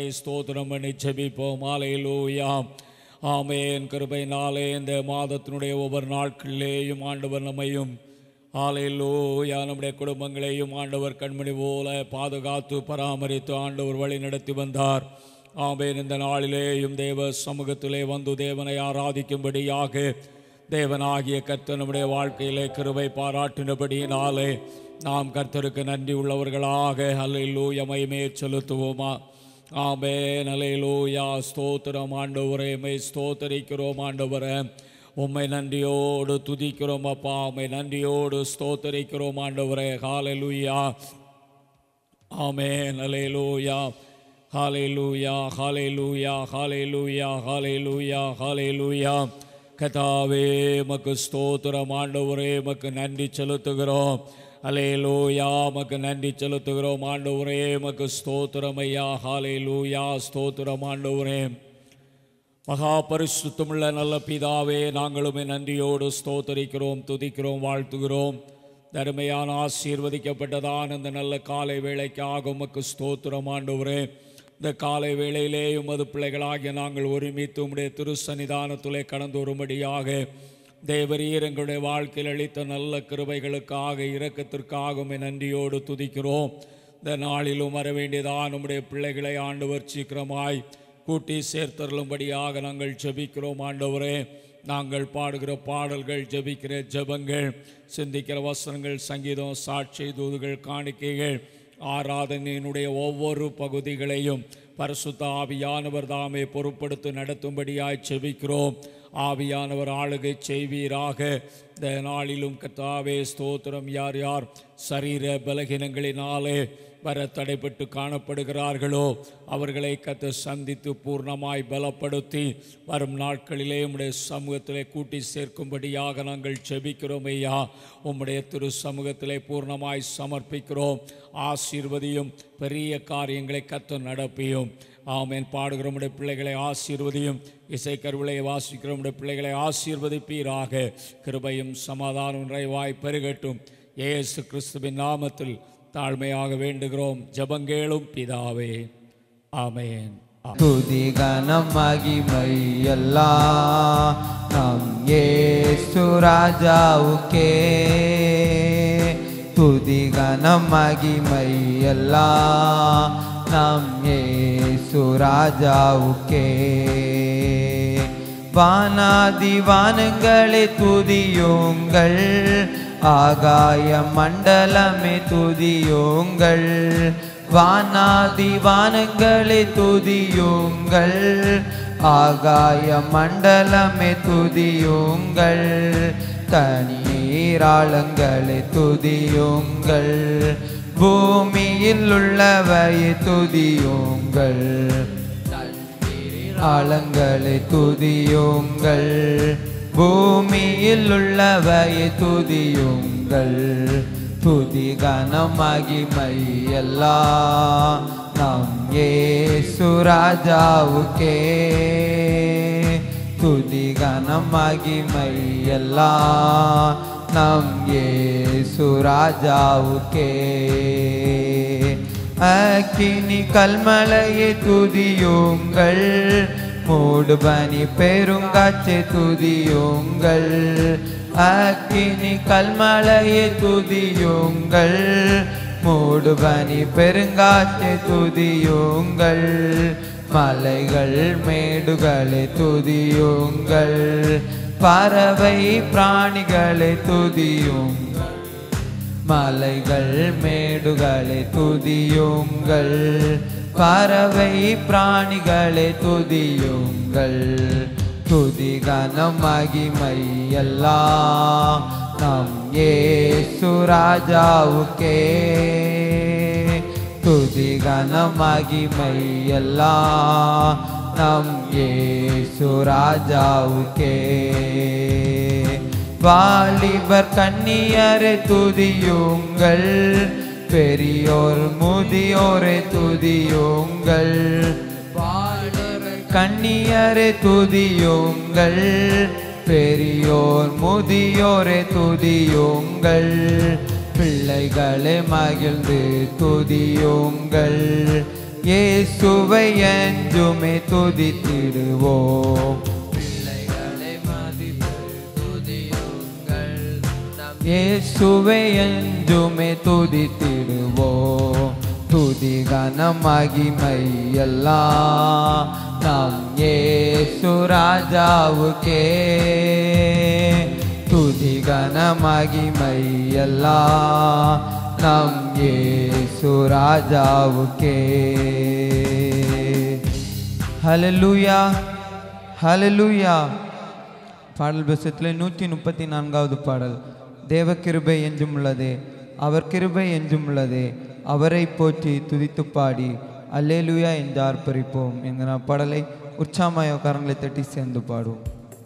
ஸ்தோத்திரம் பண்ணி ஜெபிப்போம் ஆலையிலூயா ஆமேன் கிருபையினாலே இந்த மாதத்தினுடைய ஒவ்வொரு நாட்களிலேயும் ஆண்டவர் நம்மையும் ஆலையிலூயா நம்முடைய குடும்பங்களையும் ஆண்டவர் கண்மணி போல பாதுகாத்து பராமரித்து ஆண்டவர் வழி நடத்தி வந்தார் ஆமேன் இந்த நாளிலேயும் தேவ சமூகத்திலே வந்து தேவனை ஆராதிக்கும்படியாக தேவனாகிய கர்த்தர் நம்முடைய வாழ்க்கையிலே கிருபை பாராட்டினபடியினாலே நாம் கர்த்தருக்கு நன்றி உள்ளவர்களாக அல்லையிலூயா மைமே செலுத்துவோமா ஆமே நலையிலூயா ஸ்தோத்திரம் ஆண்டவரே மை ஸ்தோத்தரிக்கிறோம் ஆண்டவரே உம்மை நன்றியோடு துதிக்கிறோம் அப்பா உம்மை நன்றியோடு ஸ்தோத்தரிக்கிறோம் ஆண்டவரே ஹalleluya ஆமென் ஹalleluya ஹalleluya ஹalleluya ஹalleluya ஹalleluya ஹalleluya கதாவே மக்கு ஸ்தோத்திரம் ஆண்டவரே மக்கு நன்றி செலுத்துகிறோம் அலேலூயா மக்கு நன்றி செலுத்துகிறோம் ஆண்டவரே மக்கு ஸ்தோத்திரம் ஐயா ஹalleluya ஸ்தோத்திரம் ஆண்டவரே மகா பரிசுத்தமுள்ள நல்ல பிதாவே நாங்களுமே நன்றியோடு ஸ்தோத்தரிக்கிறோம் துதிக்கிறோம் வாழ்த்துகிறோம் தருமையான ஆசீர்வதிக்கப்பட்டதான் இந்த நல்ல காலை வேளைக்காக உமக்கு ஸ்தோத்திரம் ஆண்டவரே இந்த காலை வேளையிலே உமது பிள்ளைகளாகிய நாங்கள் ஒருமித்து உம்முடைய திருசன்னிதானத்திலே கடந்து வரும்படியாக தேவரீர் எங்களுடைய வாழ்க்கையில் அளித்த நல்ல கிருபைகளுக்காக இரக்கத்திற்காக உம்மை நன்றியோடு துதிக்கிறோம் இந்த நாளிலும் வர வேண்டியதான் நம்முடைய பிள்ளைகளை ஆண்டவர் சீக்கிரமாய் கூட்டி சேர்த்தருளும்படியாக நாங்கள் ஜெபிக்கிறோம் ஆண்டவரே நாங்கள் பாடுகிற பாடல்கள் ஜெபிக்கிற ஜெபங்கள் சிந்திக்கிற வசனங்கள் சங்கீதம் சாட்சி தூதுகள் காணிக்கைகள் ஆராதனையினுடைய ஒவ்வொரு பகுதிகளையும் பரிசுத்த ஆவியானவர் தாமே பொறுப்படுத்தி நடத்தும்படியாய் செபிக்கிறோம் ஆவியானவர் ஆளுகை செய்வீராக இந்த நாளிலும் கத்தாவே ஸ்தோத்திரம் யார் யார் சரீர பலகீனங்களினாலே வர தடைப்பட்டு காணப்படுகிறார்களோ அவர்களை கத்த சந்தித்து பூர்ணமாய் பலப்படுத்தி வரும் நாட்களிலே உம்முடைய சமூகத்திலே கூட்டி சேர்க்கும்படியாக நாங்கள் செபிக்கிறோம் ஐயா உம்முடைய திரு சமூகத்திலே பூர்ணமாய் சமர்ப்பிக்கிறோம் ஆசீர்வதியும் பெரிய காரியங்களை கத்த நடப்பியும் ஆமேன் பாடுகிற உடைய பிள்ளைகளை ஆசீர்வதியும் இசைக்கருவிலை வாசிக்கிற உடைய பிள்ளைகளை ஆசீர்வதிப்பீராக கிருபையும் சமாதானம் நிறைவாய் பெருகட்டும் இயேசு கிறிஸ்துவின் நாமத்தில் தாழ்மையாக வேண்டுகிறோம் ஜபங்கேளும் பிதாவே ஆமேன் ஆமென். துதி கனம் மகிமை எல்லாம் நம் ஏசு ராஜாவுக்கே துதி கனம் மகிமை எல்லாம் நம் ஏசு ராஜாவுக்கே வானாதி வானங்களே துதியுங்கள் ஆகாய மண்டலமே துதியுங்கள் வானாதி வானங்களே துதியுங்கள் ஆகாய மண்டலமே துதியுங்கள் தண்ணீராளங்களே துதியுங்கள் பூமியில் உள்ளவையை துதியுங்கள் ஆழங்களை துதியுங்கள் பூமியில் உள்ளவையை துதியுங்கள் துதி கனம் மகிமை எல்லாம் நம் ஏசு ராஜாவுக்கே துதி கனம் மகிமை எல்லாம் நம் ஏசு ராஜாவுக்கே அக்கினி கல்மலையை துதியுங்கள் மூடுபனி பெருங்காற்றை துதியுங்கள் அக்கினி கல்மலையை துதியுங்கள் மூடுபனி பெருங்காற்றை துதியுங்கள் மலைகள் மேடுகளை துதியுங்கள் பறவை பிராணிகளை துதியுங்கள் மலைகள் மேடுகளை துதியுங்கள் பறவை பிராணிகளை துதியுங்கள் துதி கனம் மகிமை எல்லாம் நம் ஏசு ராஜாவுக்கே துதி கனம் மகிமை எல்லாம் நம் ஏசு ராஜாவுக்கே வாலிபர் கண்ணியரை துதியுங்கள் பெரியோர் முதியோரை துதியுங்கள் கண்ணியரை துதியுங்கள் பெரியோர் முதியோரை துதியுங்கள் பிள்ளைகளை மகிழ்ந்து துதியுங்கள் இயேசுவை என்றுமே துதித்திடுவோம் பிள்ளைகளை மதித்து துதியுங்கள் நம் இயேசுவை என்றுமே துதித்திடுவோம் துதி கனம் மகிமை எல்லாம் நம் இயேசு ராஜாவுக்கே துதி கனம் மகிமை எல்லாம் நம் இயேசு ராஜாவுக்கே ஹalleluya ஹalleluya பாடல் புஸ்தகத்தில் நூற்றி முப்பத்தி நான்காவது பாடல் தேவ கிருபை என்றும் உள்ளதே அவர் கிருபை என்றும் உள்ளதே அவரை போற்றி துதித்து பாடி அல்லேலுயா என்று ஆர்ப்பரிப்போம் என்கிற பாடலை உற்சாமாய கரங்களை தட்டி சேர்ந்து பாடுவோம்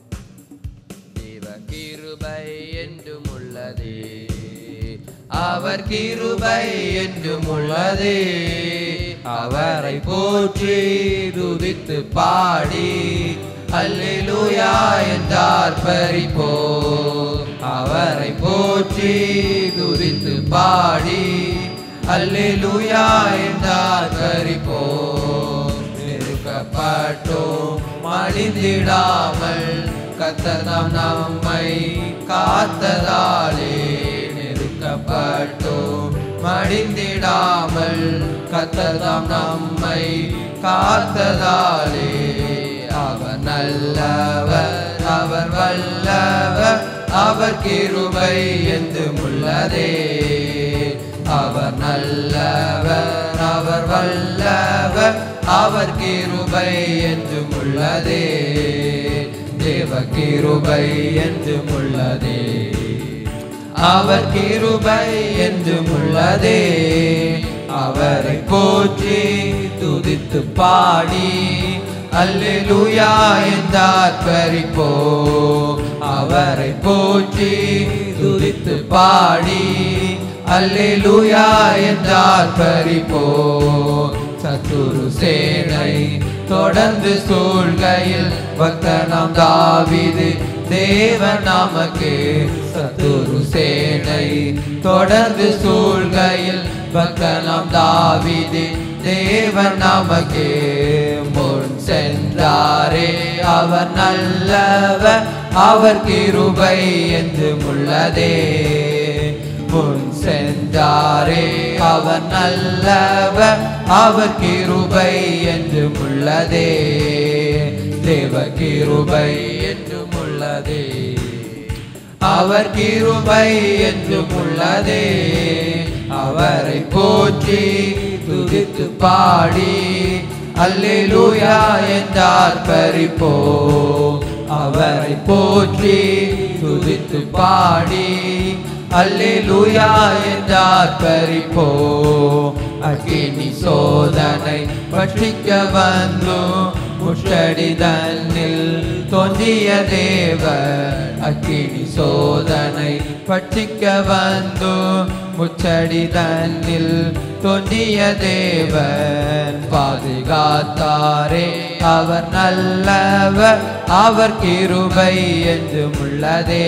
தேவ கிருபை என்றும் உள்ளதே அவர் கிருபை என்றும் உள்ளதே அவரை போற்றி துதித்து பாடி அல்லேலூயா என்றார் பறிப்போ அவரை போற்றி துதித்து பாடி அல்லேலூயா என்றார் பறிப்போ நெருக்கப்பட்டோம் மடிந்திடாமல் கத்ததாம் நம்மை காத்ததாலே நெருக்கப்பட்டோம் மடிந்திடாமல் கத்ததாம் நம்மை காத்ததாலே அவர் நல்லவர் அவர் வல்லவர் அவர் கிருபை என்றும் உள்ளதே அவர் நல்லவர் அவர் வல்லவர் அவர் கிருபை என்றும் உள்ளதே தேவ கிருபை என்றும் உள்ளதே அவர் கிருபை என்றும் உள்ளதே அவரை போற்றி துதித்து பாடி அல்லேலூயா என்றார் பறிப்போ அவரை போற்றி துதித்து பாடி அல்லேலூயா என்றார் பறிப்போ சத்துரு சேனை தொடர்ந்து சூழ்கையில் பக்தனாம் தாவிது தேவன் நமக்கு சத்துரு சேனை தொடர்ந்து சூழ்கையில் பக்தனாம் தாவிது தேவன் நமக்கு முன் சென்றாரே அவர் நல்லவர் அவர் கிருபை என்று உள்ளதே முன் சென்றாரே அவர் நல்லவர் அவர் கிருபை என்று உள்ளதே தேவ கிருபை என்றும் உள்ளதே அவர் கிருபை என்றும் உள்ளதே அவரை போற்றி துதித்து பாடி அல்லேலூயா என்றார் பறிப்போ அவரை போற்றி துதித்து பாடி அல்லேலூயா என்றார் பறிப்போ அக்கினி சோதனை பற்றிக்க வந்து முட்டடிதனில் தோன்றிய தேவர் அக்கினி சோதனை பற்றிக்க வந்து முச்சடிதனில் தோன்றிய தேவன் பாதுகாத்தாரே அவர் நல்லவர் அவர் கிருபை என்றும் உள்ளதே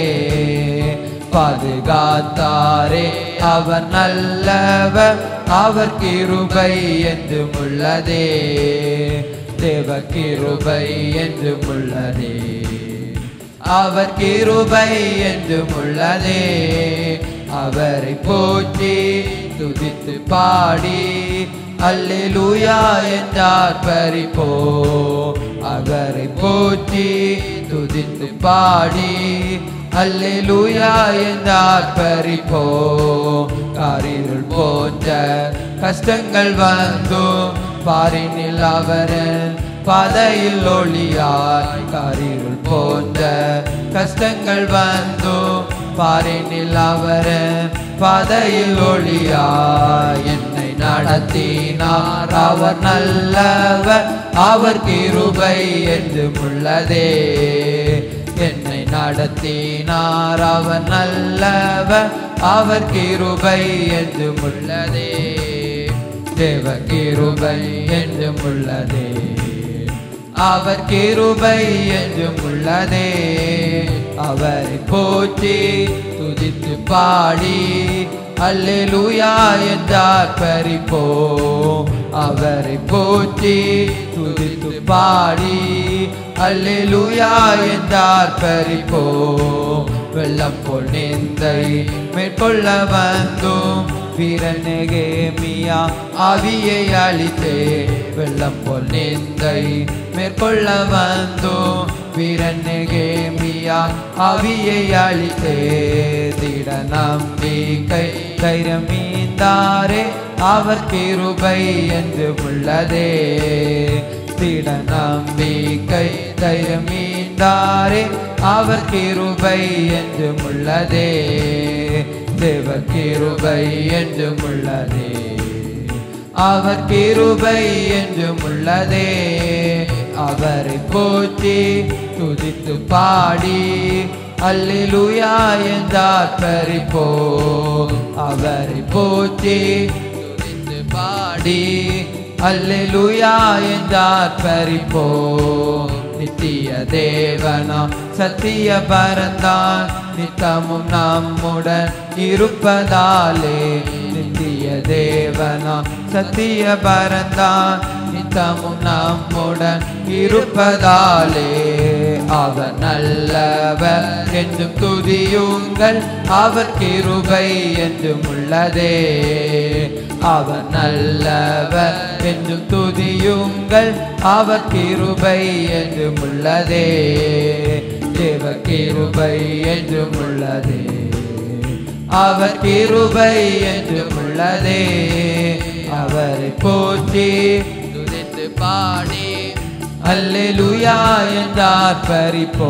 பாதுகாத்தாரே அவர் நல்லவர் அவர் கிருபை என்றும் உள்ளதே தேவ கிருபை என்றும் உள்ளதே அவர் கிருபை என்றும் உள்ளதே அவரை போற்றி துதித்து பாடி அல்லேலூயா என்றார் பறிப்போ அவரை போற்றி துதித்து பாடி அல்லேலூயா என்றார் பறிப்போ காரிருள் போன்ற கஷ்டங்கள் வந்து பாரினில் அவரன் பாதையில் ஒளியாய் காரிருள் போன்ற கஷ்டங்கள் வந்து பாரினில் அவரன் பாதையில் ஒளியாய் என்னை நடத்தினார் அவர் நல்லவர் அவர் கிருபை என்று உள்ளதே என்னை நடத்தினார் அவர் நல்லவர் அவர் கிருபை என்று உள்ளதே தேவ கிருபை என்றும் உள்ளதே அவர் கிருபை என்றும் உள்ளதே அவரை போற்றி துதித்து பாடி அல்லேலூயா என்றார் பறிப்போ அவரை போற்றி துதித்து பாடி அல்லேலூயா என்றார் பறிப்போ வெள்ளம் போல் நிந்தை மேற்கொள்ள வந்தோம் வீரநெகேமியா ஆவியை அழித்தே வெள்ளம் போல் நிந்தை மேற்கொள்ள வந்தோம் வீரநெகேமியா ஆவியை அழித்தே திட நம்பிக்கை தைரம் மீந்தாரே அவர் கிருபை என்று உள்ளதே திட நம்பிக்கை தைரம் மீண்டாரே அவர் கிருபை என்று உள்ளதே தேவ கிருபை என்று உள்ளதே அவர் கிருபை என்றும் உள்ளதே அவரை போற்றி துதித்து பாடி அல்லேலூயா என்றார் பறிப்போ அவரை போற்றி துதித்து பாடி அல்லேலூயா என்றார் பறிப்போ நித்திய தேவனாம் சத்திய பரந்தான் நித்தமும் நம்முடன் இருப்பதாலே நித்திய தேவனாம் சத்திய பரந்தான் நித்தமும் நம்முடன் இருப்பதாலே அவர் நல்லவர் என்றும் துதியுங்கள் அவர் கிருபை என்றும் உள்ளதே அவர் நல்லவர் என்றும் துதியுங்கள் அவர் கிருபை என்றும் உள்ளதே தேவ கிருபை என்றும் உள்ளதே அவர் கிருபை என்றும் உள்ளதே அவரை போற்றி துதித்து பாடி அல்லேலூயா என்றார் பறிப்போ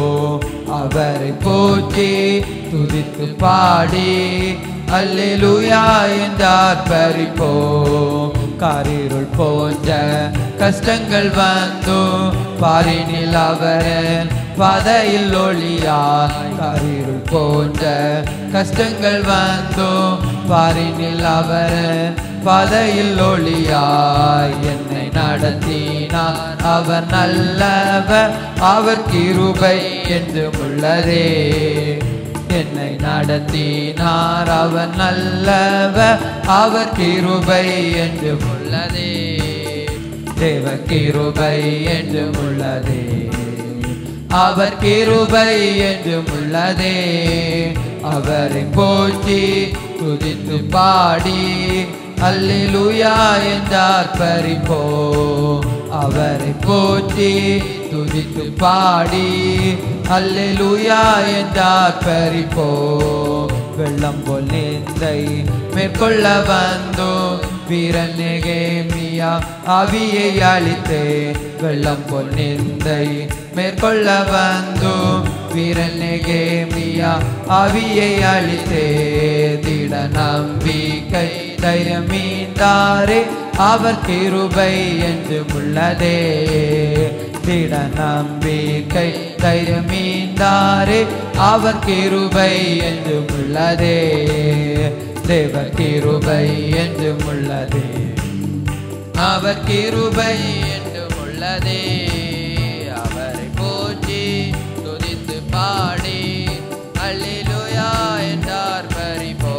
அவரை போற்றி துதித்து பாடி அல்லேலூயா என்றார் பறிப்போ காரிருள் போன்ற கஷ்டங்கள் வந்தோ பாரினில் அவரன் பாதையில் ஒளியார் காரிருள் போன்ற கஷ்டங்கள் வந்தோ பாரினில் அவரன் பாதையில் ஒளியாய் என்னை நடத்தினார் அவர் நல்லவர் அவர் கிருபை என்று உள்ளதே என்னை நடத்தினார் அவர் நல்லவர் அவர் கிருபை என்று உள்ளதே தேவ கிருபை என்று உள்ளதே அவர் கிருபை என்று உள்ளதே அவரை போற்றி துதித்து பாடி அல்லேலூயா என்றார் பறிப்போ அவரை போற்றி துதித்து பாடி அல்லேலூயா என்றார் பறிப்போ வெள்ளம் போல் நிந்தை மேற்கொள்ள வந்தோ வீரநெகேமியா ஆவியை அழித்தே வெள்ளம் போல் நிந்தை மேற்கொள்ள வந்தோ வீரநெகேமியா ஆவியை அழித்தே திட நம்பிக்கை தைரம் மீண்டாரே அவர் கிருபை என்று உள்ளதே திட நம்பிக்கை தைரம் மீண்டாரே அவர் கிருபை என்று உள்ளதே தேவ கிருபை என்று உள்ளதே அவர் கிருபை என்று உள்ளதே அவரை போற்றி துதித்து பாடி அல்லேலூயா என்றார் பறிப்போ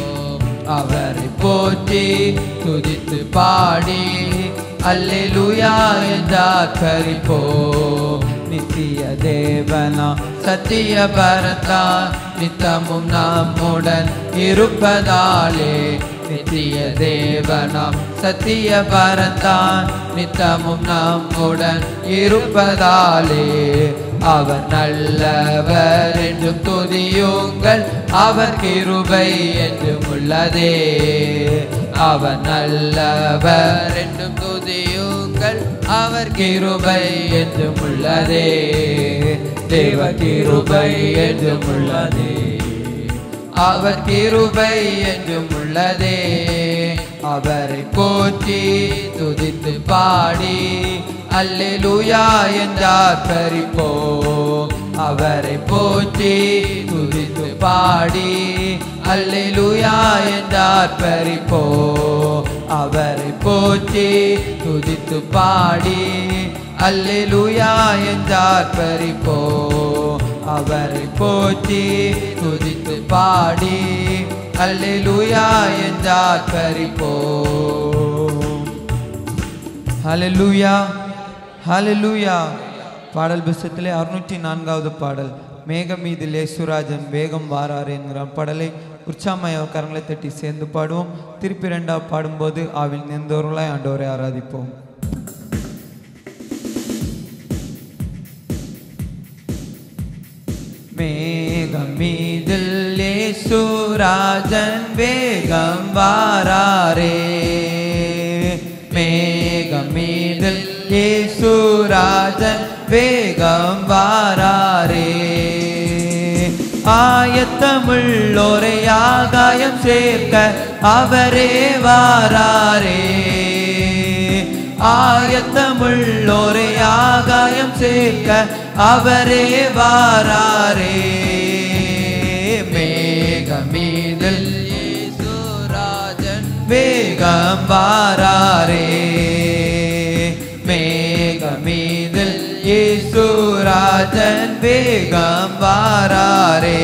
அவரை போற்றி துதித்து பாடி அல்லேலூயா என்றார் பறிப்போ நித்திய தேவனா சத்திய பரதா நித்தமும் நம்முடன் இருப்பதாலே நித்திய தேவனாம் சத்திய பரந்தான் நித்தமும் நம்முடன் இருப்பதாலே அவர் நல்லவர் என்று துதியுங்கள் அவர் கிருபை என்று உள்ளதே அவர் நல்லவர் என்று துதியுங்கள் அவர் கிருபை என்று உள்ளதே தேவ கிருபை என்று உள்ளதே அவர் கிருபை என்றும் உள்ளதே அவரை போற்றி துதித்து பாடி அல்லேலூயா என்றார் பறிப்போ அவரை போற்றி துதித்து பாடி அல்லேலூயா என்றார் பறிப்போ அவரை போற்றி துதித்து பாடி அல்லேலூயா என்றார் பறிப்போ அவரை போற்றி துதித்து பாடி அல்லேலூயா என்றார் பறிப்போ ஹalleluya ஹalleluya பாடல் புஸ்தகத்திலே அறுநூற்றி நான்காவது பாடல் மேகம் மீது லேசுராஜன் வேகம் வாராரு என்கிற பாடலை உற்சாமய கரங்களை தட்டி சேர்ந்து பாடுவோம் திருப்பி ரெண்டாவது பாடும்போது ஆவில் நின்றவர்களாய் ஆண்டவரை ஆராதிப்போம் மேகம் மீதில் லேசுராஜன் வேகம் வாராரே மேகம் மீதில் லேசுராஜன் வேகம் வாராரே ஆயத்தமுள்ளோரை ஆகாயம் சேர்க்க அவரே வாராரே ஆயத்தமுள்ளோரை ஆகாயம் சேர்க்க அவரே வாராரே மேகமீதில் இயேசுராஜன் வேகம் வாராரே மேகமீதில் இயேசுராஜன் வேகம் வாராரே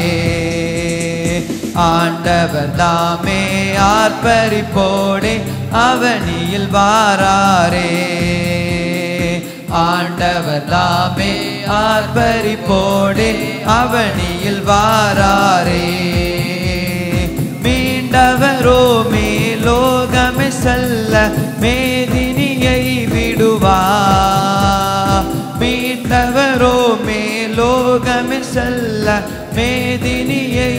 ஆண்டவர் தாமே ஆர்ப்பரிப்போடே அவனியில் வாராரே ஆண்டவர் தாமே ஆர்ப்பரிப்போடே அவனியில் வாராரே மீண்டவரோ மேலோகமே செல்ல மேதினியை விடுவா மீண்டவரோ மேலோகமே செல்ல மேதினியை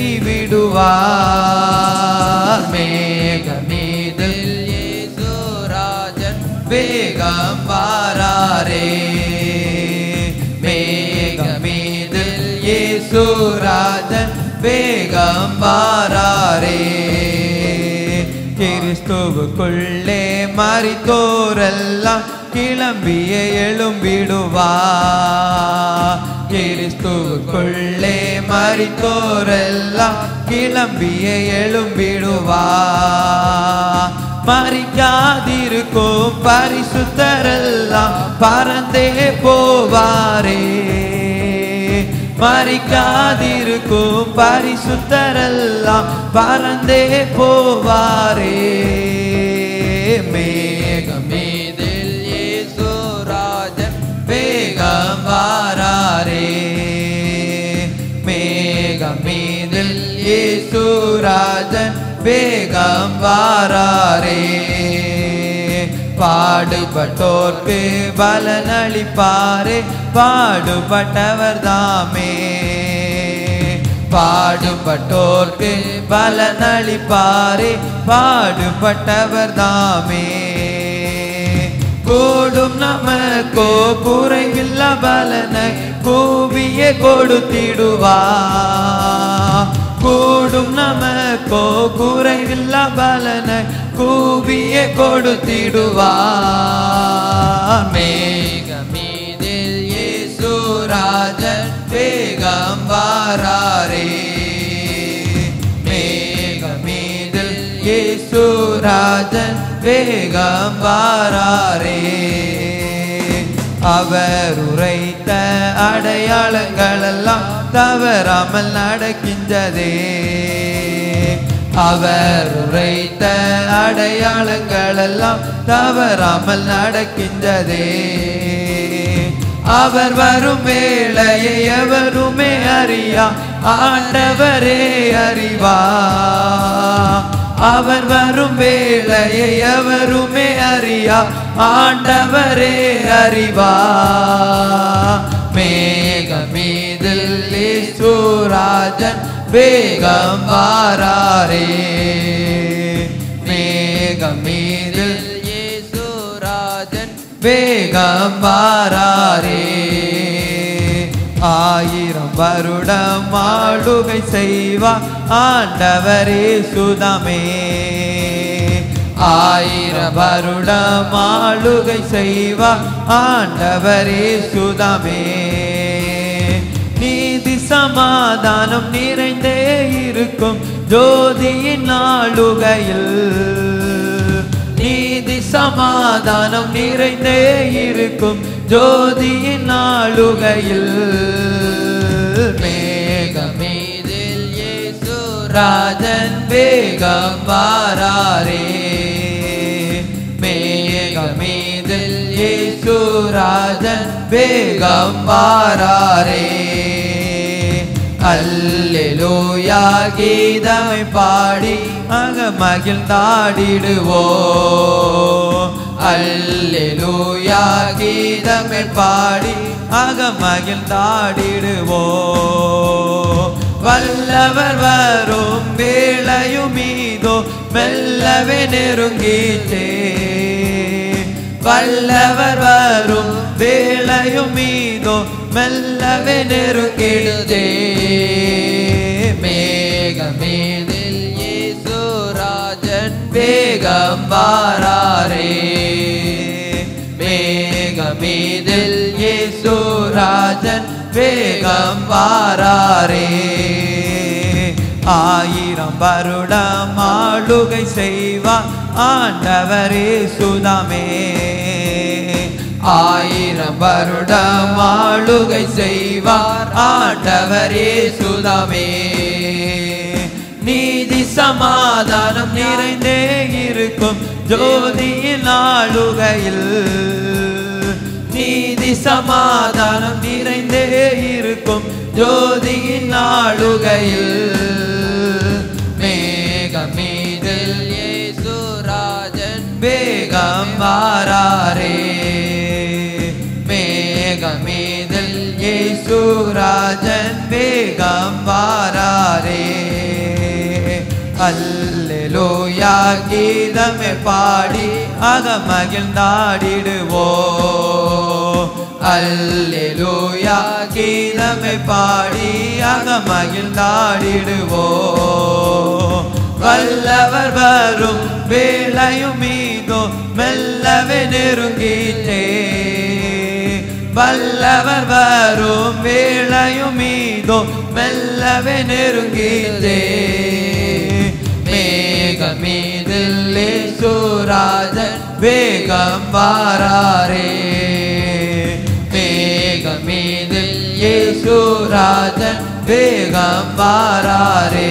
விடுவார் மேகமீதில் இயேசுராஜன் வேகம் வாராரே மேகமீதில் இயேசுராஜன் வேகம் வாராரே கிறிஸ்துவுக்குள்ளே மறித்தோரெல்லாம் கிளம்பிய எழும்பிடுவா கிறிஸ்துவுக்குள்ளே மறித்தோரெல்லாம் கிளம்பிய எழும்பிடுவா மறிக்காதிருக்கும் பரிசுத்தரெல்லாம் பறந்தே போவாரே மறிக்காதிருக்கும் பரிசுத்தரெல்லாம் பறந்தே போவாரே மேகமீதில் இயேசுராஜன் வேகம் வாராரே மேகமீதில் இயேசுராஜன் வேகம் வாராரே பாடுபட்டோர்க்கு பலனளிப்பாரே பாடுபட்டவர் தாமே பாடுபட்டோர்க்கு பலனளிப்பாரே பாடுபட்டவர் தாமே கூடும் நமக்கோ குறைவில்ல பலனை கூவிய கொடுத்திடுவா கூடும் நமக்கோ குறைவில்ல பலனை கூவிய கொடுத்திடுவா மேகமீதில் இயேசுராஜன் வேகம் வாராரே மேகமீதில் இயேசுராஜன் வேகம் வாராரே அவர் உரைத்த அடையாளங்களெல்லாம் தவறாமல் நடக்கின்றதே அவர் உரைத்த அடையாளங்களெல்லாம் தவறாமல் நடக்கின்றதே அவர் வரும் வேளையை எவருமே அறியா ஆண்டவரே அறிவா அவர் வரும் வேளையை எவருமே அறியா ஆண்டவரே அறிவா மேகமீதில் ஈசுராஜன் வேகம் வாராரே மேகமீதில் இயேசுராஜன் வேகம் வாராரே ஆயிரம் வருடம் ஆளுகை செய்வா ஆண்டவரே சுதமே ஆயிரம் வருடம் ஆளுகை செய்வா ஆண்டவரே சுதமே நீதி சமாதானம் நிறைந்தே இருக்கும் ஜோதியின் ஆளுகையில் நீதி சமாதானம் நிறைந்தே இருக்கும் ஜோதியின் ஆளுகையில் மேகமீதில் இயேசு ராஜன் வேகம் வாராரே மேகமீதில் ராஜன் வேகம் வாராரே அல்லேலூயா கீதமை பாடி அக மகிழ்ந்தாடிடுவோ அல்லேலூயா கீதமை பாடி அக மகிழ்ந்தாடிடுவோ வல்லவர் வரும் வேளையும் மீதோ மெல்லவே நெருங்கிச்சே வல்லவர் வரும் வேளையும் மீதோ மெல்லவே நெருங்கிடுதே மேகமேதில் இயேசு ராஜன் வேகம் வாராரே மேகமீதில் இயேசு ராஜன் வேகம் வாராரே ஆயிரம் வருடம் ஆளுகை செய்வார் ஆண்டவரே சுதமே ஆயிரம் வருடம் ஆளுகை செய்வார் ஆண்டவரே சுதமே நீதி சமாதானம் நிறைந்தே இருக்கும் ஜோதியின் ஆளுகையில் நீதி சமாதானம் நிறைந்தே இருக்கும் ஜோதியின் ஆளுகையில் மேகமீதில் இயேசு ராஜன் வேகம் மாறாரே மேகமீதில் இயேசு ராஜன் வேகம் வாராரே அல்லேலூயா கீதமே பாடி அக மகிழ்ந்தாடிடுவோ அல்லேலூயா கீதமே பாடி அக மகிழ்ந்தாடிடுவோ வல்லவர் வரும் வேளையும் மீதோ மெல்லவே நெருங்கிட்டே வல்லவர் வரும் வேளையும் மீதோ மெல்லவே நெருங்கிட்டே மேகமீதில் சூராஜன் வேகம் வாராரே மேகமீதில் இயேசுராஜன் வேகம் வாராரே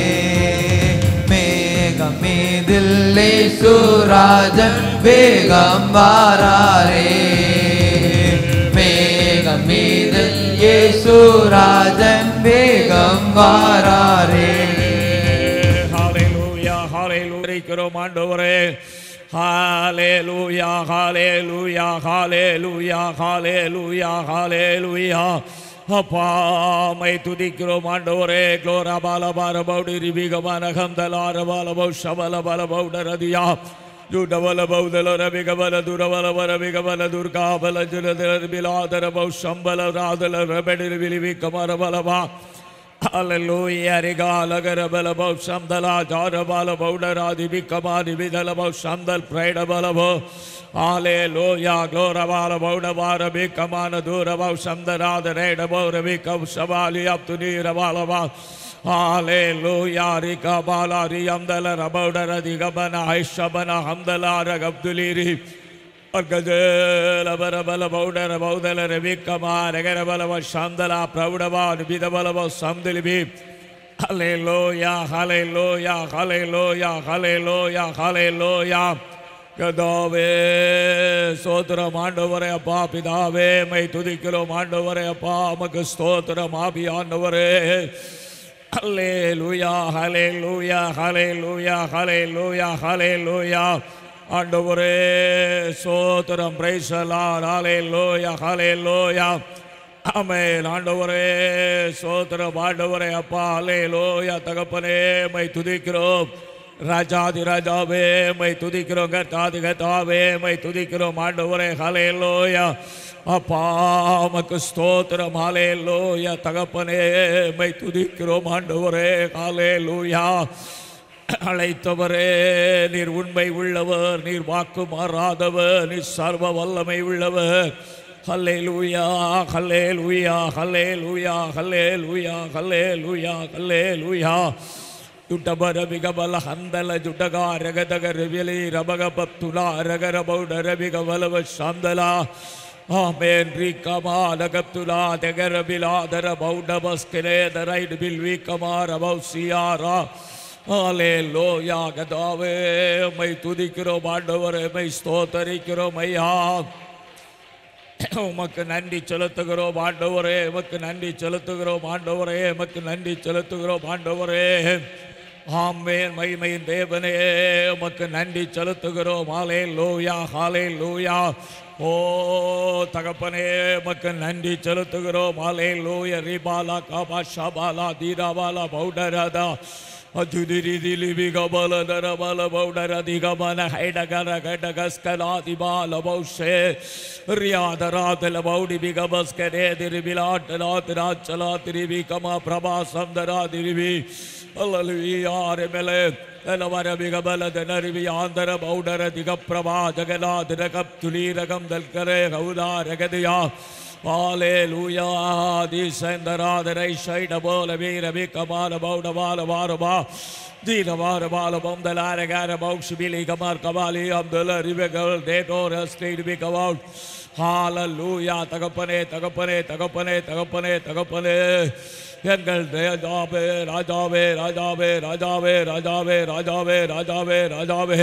மேகம் மீதில் இயேசுராஜன் வேகம் வாராரே மேகமீதில் இயேசுராஜன் வேகம் வாராரே ஹalleluya ஹalleluya இருக்கிறோம் ஆண்டவரே ஹalleluya ஹalleluya ஹalleluya ஹalleluya ஹalleluya அப்பா மை துதிக்கிறோம் ஆண்டவரே க்ளோரா பால பார பௌடி ரிபிகமான கந்தலார பால பௌ ஷபல பல பௌடரதியா ದುಡವಲ ಬೌದಲ ರಬಿಗಬಲ ದುರವಲ ವರಬಿಗಬಲ ದುರ್ಗಾಬಲ ಜುಲದರ ಬಿಲಾದರ ಬೌ Shambhala ರಾದಲ ರಬೆಡಿರಿ ಬಿಲಿವಿ ಕಮರ ಬಲವಾ Hallelujah. Rigala bala bau shamdala jara bala baudaradi bikamadi vidala bau shamdal preda bala bau. Hallelujah. Glora bala baudavara bikamana dura bau shamdarada reda bau rabikam shavali aptunira bala bau. Hallelujah. Rika bala riyamdala rabaudara digabana aishabana hamdala ragabduliri. Argajala barabala baudara baudala ravikama nagarabalava shandala praudava nibidhabalava samdilibi. Hallelujah, hallelujah, hallelujah, hallelujah, hallelujah. கதாவே ஸ்தோத்திரம் ஆண்டவரே அப்பா பிதாவே my துதிக்கிறோம் ஆண்டவரே அப்பா நமக்கு ஸ்தோத்திரம் ஆபி ஆண்டவரே ஹalleluya ஹalleluya ஹalleluya ஹalleluya ஹalleluya ஆண்டவரே சோத்திரம் பிரைசலார் ஹalleluya ஹalleluya ஆமென் ஆண்டவரே சோத்திரம் ஆண்டவரே அப்பா ஹalleluya தகப்பனே மை துதிக்கிறோம் ராஜாதி ராஜாவே மை துதிக்கிறோம் கர்த்தாதி கர்த்தாவே மை துதிக்கிறோம் ஆண்டவரே ஹalleluya அப்பா உமக்கு ஸ்தோத்திரம் ஹalleluya தகப்பனே மை துதிக்கிறோம் ஆண்டவரே ஹalleluya அழைத்தவரே நீர் உண்மை உள்ளவர் நீர் வாக்கு மாறாதவர் நீர் சர்வ வல்லமை உள்ளவர் ஹல்லே லூயா ஹல்லே லூயா ஹல்லே லூயா ஹல்லே லூயா ஹல்லே லூயா ஹல்லே லூயா ದುಡ್ಡಬರ ಬಿಗಬಲ ಹಂದಲ ಜುಡಗ ರಗದಗ ರವಿಲಿ ರಬಗ ಪತ್ತುಲ ರಗರ ಬೌಡ ರಬಿಗ ಬಲವ ಶಾಂದಲ ಆಮೇನ್ ರೀ ಕಮಾಲ ಗಪ್ತುಲ ತೆಗರ ಬಿಲಾದರ ಬೌಡ ಬಸ್ಕೆಲೆ ದರೈಡ್ ಬಿಲ್ವಿ ಕಮಾರ ಬೌ ಸಿಯಾರ ஆலே லோயா கதாவே மை துதிக்கிறோம் ஆண்டவரே மை ஸ்தோத்தரிக்கிறோம் ஐயா உமக்கு நன்றி செலுத்துகிறோம் ஆண்டவரே உமக்கு நன்றி செலுத்துகிறோம் ஆண்டவரே உமக்கு நன்றி செலுத்துகிறோம் ஆண்டவரே ஆமேன் மகிமையின் தேவனே உமக்கு நன்றி செலுத்துகிறோம் ஹாலே லூயா ஹாலே லூயா ஓ தகப்பனே உமக்கு நன்றி செலுத்துகிறோம் ஹாலே லூய ரிபாலா காபா ஷபாலா தீராபாலா பௌடராதா ಅಜುದಿರಿದಿಲಿ ಗಬಲ ದರ ಬಲ ಬೌಡರ ದಿಗಮನ ಹೈಡಗರ ಘಟಗಸ್ಕಲಾದಿ ಬಾಲ ಬಹುಷೆ ರಿಯಾದರಾದಲ ಬೌಡಿ ಬಿಗಬಸ್ಕರೆ ದಿರಿಬಿಲಾಟಲಾ ಚಲಾ ತಿರಿವಿ ಕಮ ಪ್ರಭಾ ಸಂದರ ದಿರಿವಿ ಅಲ್ಲಲ್ವಿ ಯಾರ ಮೇಲೆ ಎಲ್ಲವರ ಬಿಗಬಲದ ನರಿವಿ ಆಂದರ ಬೌಡರ ದಿಗಪ್ರಭಾ ಜಗನಾಥ ರಗಪ್ ತುಳೀರಗಂ ದಲ್ಕರೆ ಹೌದಾ ರಗದಿಯ Hallelujah. Descenderadere shaida bola vira vika mala bauda mala vara ba. Dina vara mala bom the lara gara baush bili kamar kamali am the la rivegal detor state be come out. Hallelujah. தகப்பனே தகப்பனே தகப்பனே தகப்பனே தகப்பனே எங்கள் ராஜாவே ராஜாவே ராஜாவே ராஜாவே ராஜாவே ராஜாவே ராஜாவே ராஜாவே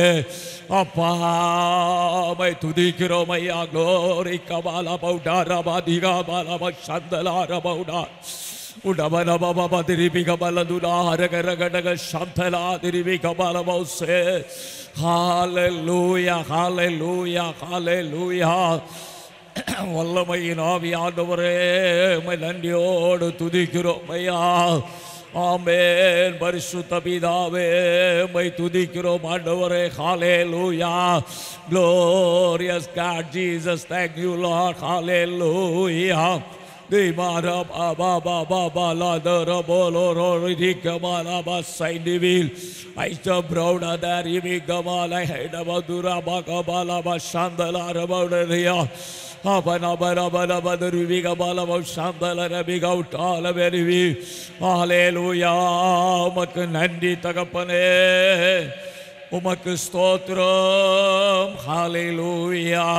அப்பாமை துதிக்கிறோம் ஐயா க்ளோரி கபால பௌடா ரபா திகா பாலப சந்தலா ரபௌடா உடபல பப திருப்பி கபல துலா ஹரக ரகடக சந்தலா திருப்பி கபல பௌசே ஹalleluya ஹalleluya ஹalleluya வல்லமையின் ஆவியாண்டவரே உம்மை நன்றியோடு துதிக்கிறோம் ஐயா ஆமேன் பரிசுத்த பிதாவே உம்மை துதிக்கிறோம் ஆண்டவரே ஹalleluya glorious god jesus thank you lord hallelujah Di mara ba ba ba ba ba la da ra bo lo ro ri di ka ma la ba sai di vil ai sta brauda da ri mi ga ma la hai da ba du ra ba ka ba la ba shanda la ra ba da ri ya ha ba na ba ra ba la ba da ri vi ga ba la ba shanda la ra bi ga uta la be ri vi hallelujah உமக்கு நன்றி தகப்பனே உமக்கு ஸ்தோத்திரம் ஹalleluya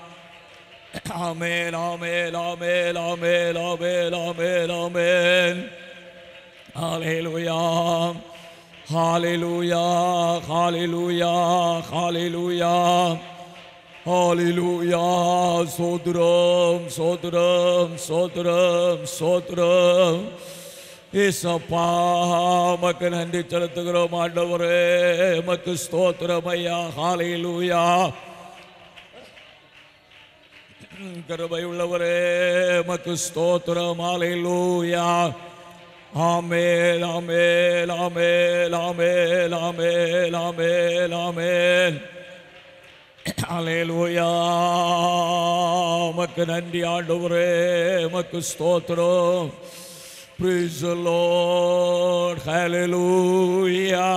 Amen, amen, amen, amen, amen, amen, amen. Hallelujah. Hallelujah, hallelujah, hallelujah. Hallelujah. Sodram, sodram, sodram, sodram. ஏசப்பா மக்கு நன்றி செலுத்துகிறோம் ஆண்டவரே மக்கு ஸ்தோத்திரம் ஐயா ஹாலேலூயா கருபை உள்ளவரே மக்கு ஸ்தோத்திரம் ஹalleluya ஆமென் ஆமென் ஆமென் ஆமென் ஆமென் ஆமென் ஆமென் ஹalleluya மக்கு நன்றி ஆண்டவரே மக்கு ஸ்தோத்திரம் praise the lord hallelujah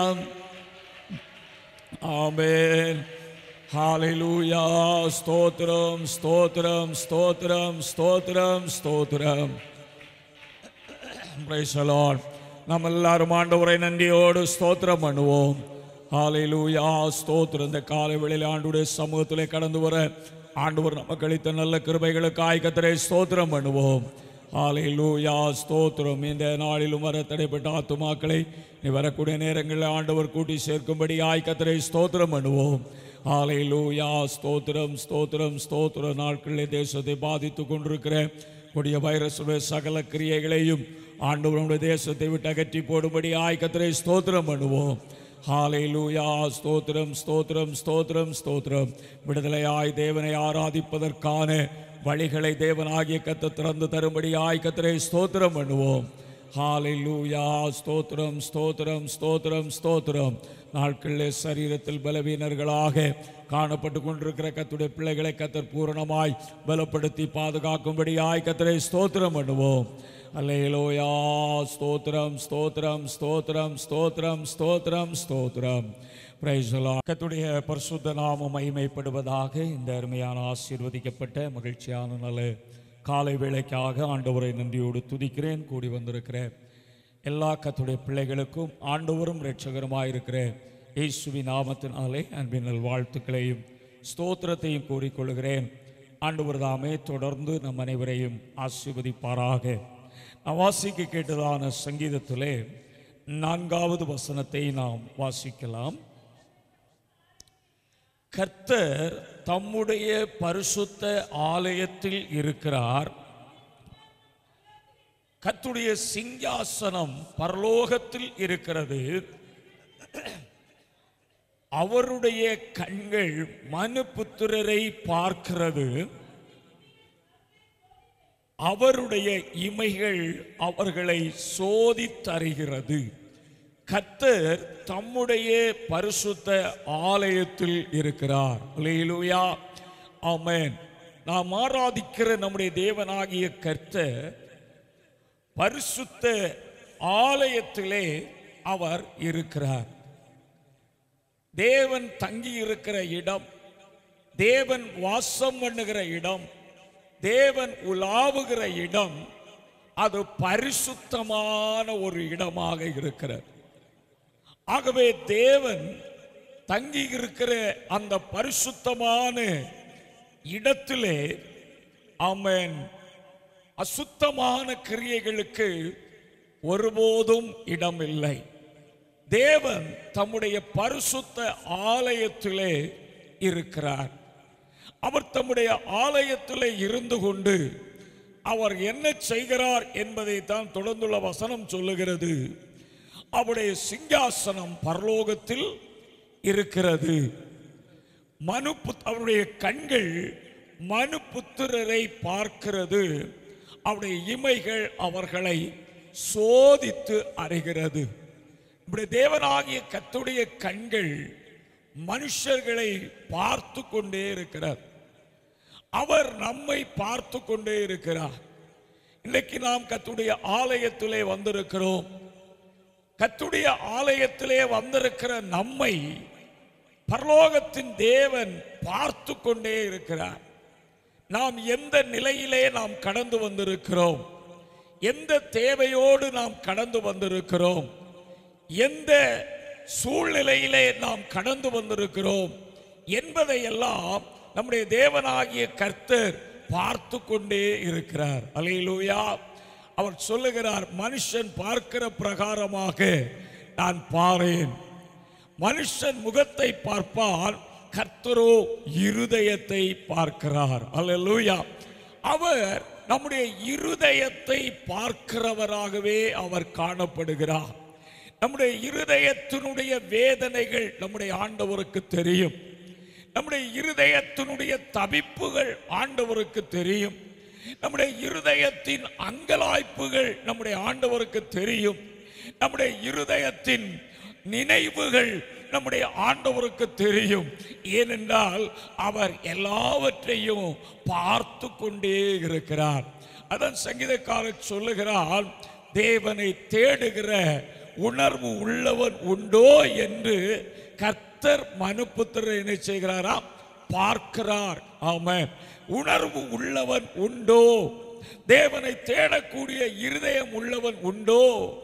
ஆமென் ஹalleluya ஸ்தோத்திரம் ஸ்தோத்திரம் ஸ்தோத்திரம் ஸ்தோத்திரம் ஸ்தோத்திரம் praise the lord நம்ம எல்லாரும் ஆண்டவரை நன்றியோடு ஸ்தோத்திரம் பண்ணுவோம் ஹalleluya ஸ்தோத்திரம் இந்த காலை வேளையில் ஆண்டுடைய சமூகத்திலே கடந்து வர ஆண்டவர் நமக்கு அளித்த நல்ல கிருபைகளுக்கு ஆய்கத்தரை ஸ்தோத்திரம் பண்ணுவோம் ஹalleluya ஸ்தோத்திரம் இந்த நாளிலும் வர தடைப்பட்ட ஆத்துமாக்களை நீ வரக்கூடிய நேரங்களில் ஆண்டவர் கூட்டி சேர்க்கும்படி ஆய்கத்தரை ஸ்தோத்திரம் பண்ணுவோம் ஹalleluya ஸ்தோத்திரம் ஸ்தோத்திரம் ஸ்தோத்திர நாட்களிலே தேசத்தை பாதித்து கொண்டிருக்கிற கொடிய வைரஸுடைய சகல கிரியைகளையும் ஆண்டவருடைய தேசத்தை விட்டு அகற்றி போடும்படி ஆய்கத்தரை ஸ்தோத்திரம் பண்ணுவோம் ஹalleluya ஸ்தோத்திரம் ஸ்தோத்திரம் ஸ்தோத்திரம் ஸ்தோத்திரம் விடுதலையாய் தேவனை ஆராதிப்பதற்கான வழிகளை தேவனாகிய கத்த திறந்து தரும்படி ஆய்கத்தரை ஸ்தோத்திரம் பண்ணுவோம் ஹalleluya ஸ்தோத்திரம் ஸ்தோத்திரம் ஸ்தோத்திரம் ஸ்தோத்திரம் நாட்களிலே சரீரத்தில் பலவீனர்களாக காணப்பட்டு கொண்டிருக்கிற கத்துடைய பிள்ளைகளை கத்தர் பூரணமாய் பலப்படுத்தி பாதுகாக்கும்படி ஆய்கத்தரை ஸ்தோத்திரம் பண்ணுவோம் அல்லேலோயா ஸ்தோத்திரம் ஸ்தோத்திரம் ஸ்தோத்திரம் ஸ்தோத்திரம் ஸ்தோத்திரம் ஸ்தோத்திரம் பிரைசலா கத்துடைய பரிசுத்த நாமம் மகிமைப்படுவதாக இந்த அருமையான ஆசீர்வதிக்கப்பட்ட மகிழ்ச்சியான நல்ல காலை வேளைக்காக ஆண்டவரை நன்றியோடு துதிக்கிறேன் கூடி வந்திருக்கிற எல்லா கத்துடைய பிள்ளைகளுக்கும் ஆண்டவரும் இரட்சகருமாயிருக்கிற இயேசுவின் நாமத்தினாலே அன்பின் நல் வாழ்த்துக்களையும் ஸ்தோத்திரத்தையும் கூறிக்கொள்கிறேன் ஆண்டவர் தாமே தொடர்ந்து நம் அனைவரையும் ஆசீர்வதிப்பாராக நான் வாசிக்க கேட்டதான சங்கீதத்திலே நான்காவது வசனத்தை நாம் வாசிக்கலாம் கர்த்தர் தம்முடைய பரிசுத்த ஆலயத்தில் இருக்கிறார் கர்த்துடைய சிங்காசனம் பரலோகத்தில் இருக்கிறது அவருடைய கண்கள் மனுபுத்திரரை பார்க்கிறது அவருடைய இமைகள் அவர்களை சோதித்தருகிறது கர்த்தர் தம்முடைய பரிசுத்த ஆலயத்தில் இருக்கிறார் அல்லேலூயா ஆமென் நாம் ஆராதிக்கிற நம்முடைய தேவனாகிய கர்த்தர் பரிசுத்த ஆலயத்திலே அவர் இருக்கிறார் தேவன் தங்கி இருக்கிற இடம் தேவன் வாசம் பண்ணுகிற இடம் தேவன் உலாவுகிற இடம் அது பரிசுத்தமான ஒரு இடமாக இருக்கிறது ஆகவே தேவன் தங்கி இருக்கிற அந்த பரிசுத்தமான இடத்திலே ஆமென் அசுத்தமான கிரியைகளுக்கு ஒருபோதும் இடமில்லை தேவன் தம்முடைய பரிசுத்த ஆலயத்திலே இருக்கிறார் அவர் தம்முடைய ஆலயத்திலே இருந்து கொண்டு அவர் என்ன செய்கிறார் என்பதை தான் தொடர்ந்துள்ள வசனம் சொல்லுகிறது அவருடைய சிங்காசனம் பரலோகத்தில் இருக்கிறது மனு அவருடைய கண்கள் மனு புத்திரரை பார்க்கிறது அவருடைய இமைகள் அவர்களை சோதித்து அறிகிறது இப்படி தேவனாகிய கத்துடைய கண்கள் மனுஷர்களை பார்த்து கொண்டே இருக்கிறார் அவர் நம்மை பார்த்து கொண்டே இருக்கிறார் இன்னைக்கு நாம் கத்துடைய ஆலயத்திலே வந்திருக்கிறோம் கத்துடைய ஆலயத்திலே வந்திருக்கிற நம்மை பரலோகத்தின் தேவன் பார்த்து கொண்டே இருக்கிறார் நாம் எந்த நிலையிலே நாம் கடந்து வந்திருக்கிறோம் எந்த தேவையோடு நாம் கடந்து வந்திருக்கிறோம் எந்த சூழ்நிலையிலே நாம் கடந்து வந்திருக்கிறோம் என்பதையெல்லாம் நம்முடைய தேவனாகிய கர்த்தர் பார்த்து கொண்டே இருக்கிறார் அலையிலூயா அவர் சொல்லுகிறார் மனுஷன் பார்க்கிற பிரகாரமாக நான் பாரேன் மனுஷன் முகத்தை பார்ப்பான் கர்த்தரோ இருதயத்தை பார்க்கிறார் அல்லேலூயா அவர் நம்முடைய இருதயத்தை பார்க்கிறவராகவே அவர் காணப்படுகிறார் நம்முடைய இருதயத்தினுடைய வேதனைகள் நம்முடைய ஆண்டவருக்கு தெரியும் நம்முடைய இருதயத்தினுடைய தவிப்புகள் ஆண்டவருக்கு தெரியும் நம்முடைய இருதயத்தின் அங்கலாய்ப்புகள் நம்முடைய ஆண்டவருக்கு தெரியும் நம்முடைய இருதயத்தின் நினைவுகள் நம்முடைய ஆண்டவருக்கு தெரியும் ஏனென்றால் அவர் எல்லாவற்றையும் பார்த்து கொண்டே இருக்கிறார் அதன் சங்கீதக்காரர் சொல்லுகிறார் தேவனை தேடுகிற உணர்வு உள்ளவன் உண்டோ என்று கர்த்தர் மனுப்புத்திரர் என்ன செய்கிறாராம் பார்க்கிறார் ஆமென் உணர்வு உள்ளவன் உண்டோ தேவனை தேடக்கூடிய இருதயம் உள்ளவன் உண்டோ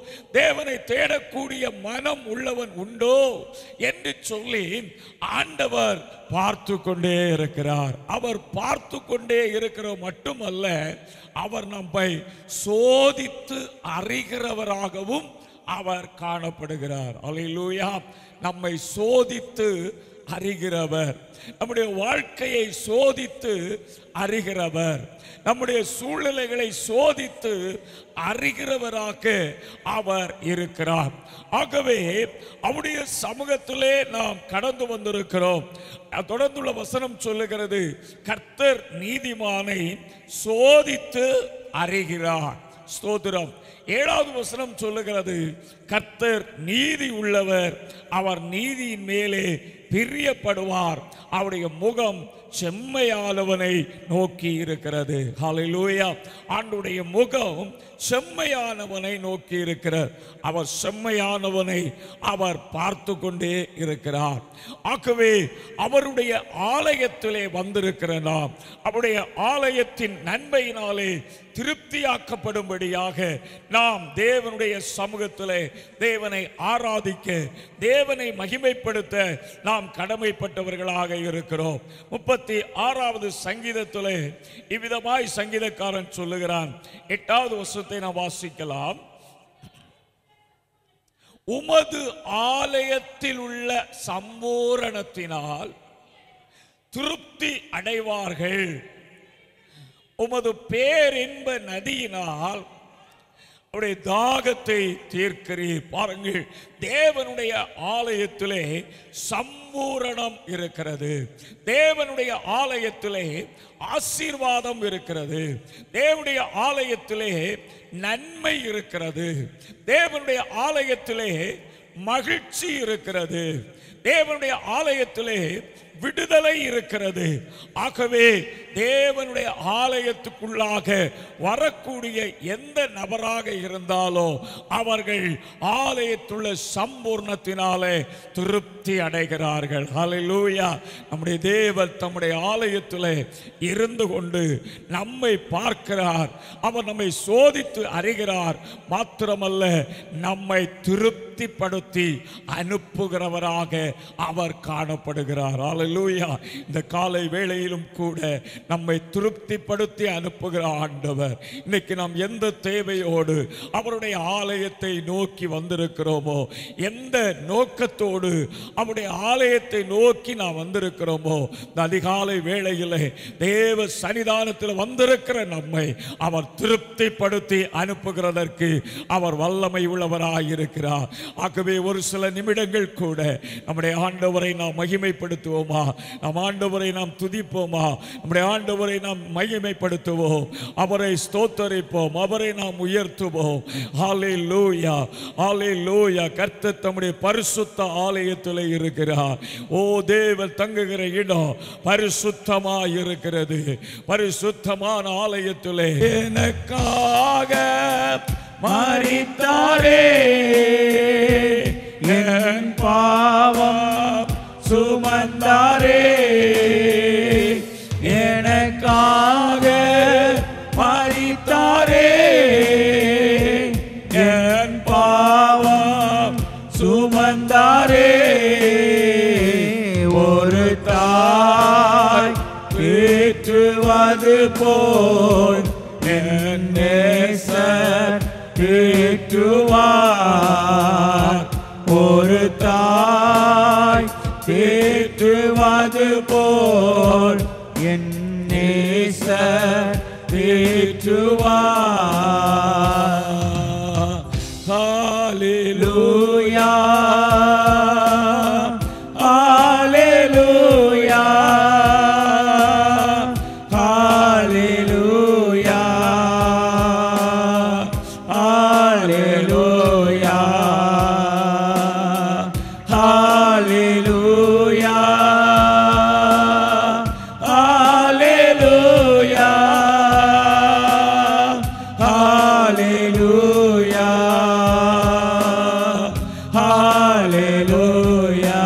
தேவனை தேடக்கூடிய மனம் உள்ளவன் உண்டோ என்று சொல்லி ஆண்டவர் பார்த்து கொண்டே இருக்கிறார் அவர் பார்த்து கொண்டே இருக்கிற மட்டுமல்ல அவர் நம்மை சோதித்து அறிகிறவராகவும் அவர் காணப்படுகிறார் அல்லேலூயா நம்மை சோதித்து அறிகிறவர் நம்முடைய வாழ்க்கையை சோதித்து அறிகிறவர் நம்முடைய சூழ்நிலைகளை சோதித்து அறிகிறவராக அவர் இருக்கிறார் ஆகவே அவருடைய சமூகத்திலே நாம் கடந்து வந்திருக்கிறோம் தொடர்ந்துள்ள வசனம் சொல்லுகிறது கர்த்தர் நீதிமானை சோதித்து அறிகிறார் ஸ்தோத்திரம் ஏழாவது வசனம் சொல்லுகிறது கர்த்தர் நீதி உள்ளவர் அவர் நீதியின் மேலே பிரியப்படுவார் அவருடைய முகம் செம்மையானவனை நோக்கி இருக்கிறது ஹalleluya ஆண்டுடைய முகம் செம்மையானவனை நோக்கி இருக்கிறார் அவர் செம்மையானவனை அவர் பார்த்து கொண்டே இருக்கிறார் ஆகவே அவருடைய ஆலயத்திலே வந்திருக்கிற நாம் அவருடைய ஆலயத்தின் நன்மையினாலே திருப்தியாக்கப்படும்படியாக நாம் தேவனுடைய சமூகத்திலே தேவனை ஆராதிக்க தேவனை மகிமைப்படுத்த நாம் கடமைப்பட்டவர்களாக இருக்கிறோம் முப்பத்தி ஆறாவது சங்கீதத்திலே இவ்விதமாய் சங்கீதக்காரன் சொல்லுகிறான் எட்டாவது வருஷத்தை நாம் வாசிக்கலாம் உமது ஆலயத்தில் உள்ள சம்பூரணத்தினால் திருப்தி அடைவார்கள் உமது பேரின்ப நதியினால் அவருடைய தாகத்தை தீர்க்கிறீர் பாருங்கள் தேவனுடைய ஆலயத்திலே சம்பூரணம் இருக்கிறது தேவனுடைய ஆலயத்திலே ஆசீர்வாதம் இருக்கிறது தேவனுடைய ஆலயத்திலே நன்மை இருக்கிறது தேவனுடைய ஆலயத்திலே மகிழ்ச்சி இருக்கிறது தேவனுடைய ஆலயத்திலே விடுதலை இருக்கிறது ஆகவே தேவனுடைய ஆலயத்துக்குள்ளாக வரக்கூடிய எந்த நபராக இருந்தாலோ அவர்கள் ஆலயத்துள்ள சம்பூர்ணத்தினாலே திருப்தி அடைகிறார்கள் ஹalleluya நம்முடைய தேவன் தம்முடைய ஆலயத்திலே இருந்து கொண்டு நம்மை பார்க்கிறார் அவர் நம்மை சோதித்து அறிகிறார் மாத்திரமல்ல நம்மை திருப்திப்படுத்தி அனுப்புகிறவராக அவர் காணப்படுகிறார் ஹalleluya இந்த காலை வேளையிலும் கூட நம்மை திருப்திப்படுத்தி அனுப்புகிற ஆண்டவர் இன்னைக்கு நாம் எந்த தேவையோடு அவருடைய ஆலயத்தை நோக்கி வந்திருக்கிறோமோ எந்த நோக்கத்தோடு அவருடைய ஆலயத்தை நோக்கி நாம் வந்திருக்கிறோமோ இந்த அதிகாலை வேளையிலே தேவ சன்னிதானத்தில் வந்திருக்கிற நம்மை அவர் திருப்திப்படுத்தி அனுப்புகிறதற்கு அவர் வல்லமை உள்ளவராய் இருக்கிறார் ஆகவே ஒரு சில நிமிடங்கள் கூட நம்முடைய ஆண்டவரை நாம் மகிமைப்படுத்துவோமா நம் ஆண்டவரை நாம் துதிப்போமா நம்முடைய ஆண்டவரை நாம் மகிமைப்படுத்துவோம் அவரை ஸ்தோத்தரிப்போம் அவரை நாம் உயர்த்துவோம் ஹாலே லூயா ஹாலே லூயா கர்த்தர் தம்முடைய பரிசுத்த ஆலயத்தில் இருக்கிறார் ஓ தேவன் தங்குகிற இடம் பரிசுத்தமாய் இருக்கிறது பரிசுத்தமான ஆலயத்திலே எனக்காக மறித்தாரே என் பாவம் சுமந்தாரே எனக்காக மறித்தாரே என் பாவம் சுமந்தாரே ஒரு தாய் ஏற்றுவது போல் என் நேசர் ஏற்றுவார் ஒரு தாய் தேற்றுவது போல் என் நேசர் தேற்றுவார் ஹalleluya ஹalleluya ஹalleluya ஹalleluya ஹalleluya ஹalleluya ஹalleluya ஹalleluya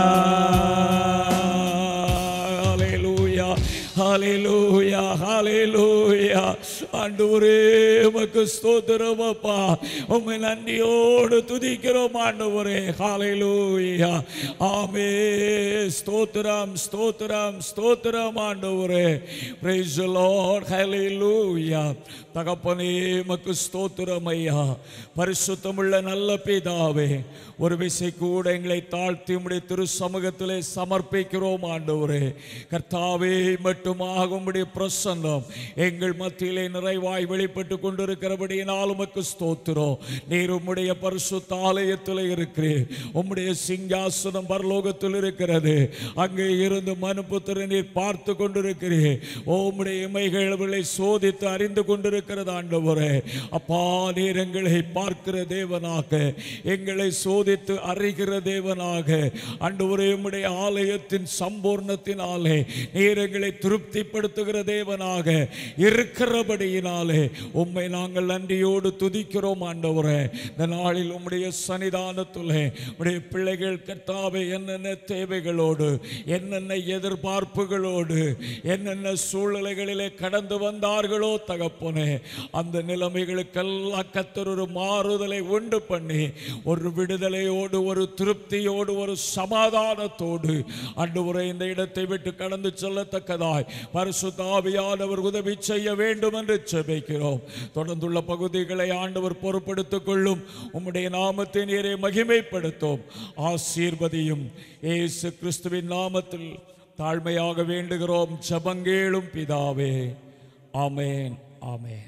ஹalleluya ஹalleluya ஹalleluya ஆண்டவரே உமக்கு ஸ்தோத்திரம் அப்பா உம்மை நன்றியோடு துதிக்கிறோம் ஆண்டவரே ஹalleluya ஆமே ஸ்தோத்திரம் ஸ்தோத்திரம் ஸ்தோத்திரம் ஆண்டவரே praise the lord hallelujah தகப்பனே உமக்கு ஸ்தோத்திரம் ஐயா பரிசுத்தமுள்ள நல்ல பிதாவே ஒரு விசை கூட எங்களை தாழ்த்தி உம்முடைய திரு சமூகத்திலே சமர்ப்பிக்கிறோம் ஆண்டவரே கர்த்தாவே மட்டுமாக உம்முடைய பிரசன்னம் எங்கள் மத்தியிலே நிறைவாய் வெளிப்பட்டு கொண்டிருக்கிறபடியினால் உமக்கு ஸ்தோத்திரம் நீர் உம்முடைய பரிசுத்த ஆலயத்தில் இருக்கிறீர் உம்முடைய சிங்காசனம் பரலோகத்தில் இருக்கிறது அங்கே இருந்து மனுபுத்திர நீர் பார்த்து கொண்டிருக்கிறீர் ஓ உம்முடைய இமைகளை சோதித்து அறிந்து கொண்டிருக்கிறது ஆண்டவரே அப்பா நீர் எங்களை பார்க்கிற தேவனாக எங்களை சோதித்து அறிகிற தேவனாக ஆண்டவரே உம்முடைய ஆலயத்தின் சம்பூர்ணத்தினாலே நீர் எங்களை திருப்திப்படுத்துகிற தேவனாக இருக்கிறபடியினாலே உம்மை நாங்கள் நன்றியோடு துதிக்கிறோம் ஆண்டவரே இந்த நாளில் உம்முடைய சன்னிதானத்திலே உம்முடைய பிள்ளைகள் கர்த்தாவே என்னென்ன தேவைகளோடு என்னென்ன எதிர்பார்ப்புகளோடு என்னென்ன சூழ்நிலைகளிலே கடந்து வந்தார்களோ தகப்பனே அந்த நிலைமைகளுக்கெல்லாம் கத்தர் ஒரு மாறுதலை உண்டு பண்ணி ஒரு விடுதலையோடு ஒரு திருப்தியோடு ஒரு சமாதானத்தோடு ஆண்டவரே இந்த இடத்தை விட்டு கடந்து செல்லத்தக்கதாய் பரிசுத்தாவியானவர் உதவி செய்ய வேண்டும் என்று செபிக்கிறோம் தொடர்ந்துள்ள பகுதிகளை ஆண்டவர் பொறுப்படுத்திக் கொள்ளும் உம்முடைய நாமத்தை நீரை மகிமைப்படுத்தும் ஆசீர்வதியும் இயேசு கிறிஸ்துவின் நாமத்தில் தாழ்மையாக வேண்டுகிறோம் ஜபங்கேளும் பிதாவே ஆமேன் ஆமேன்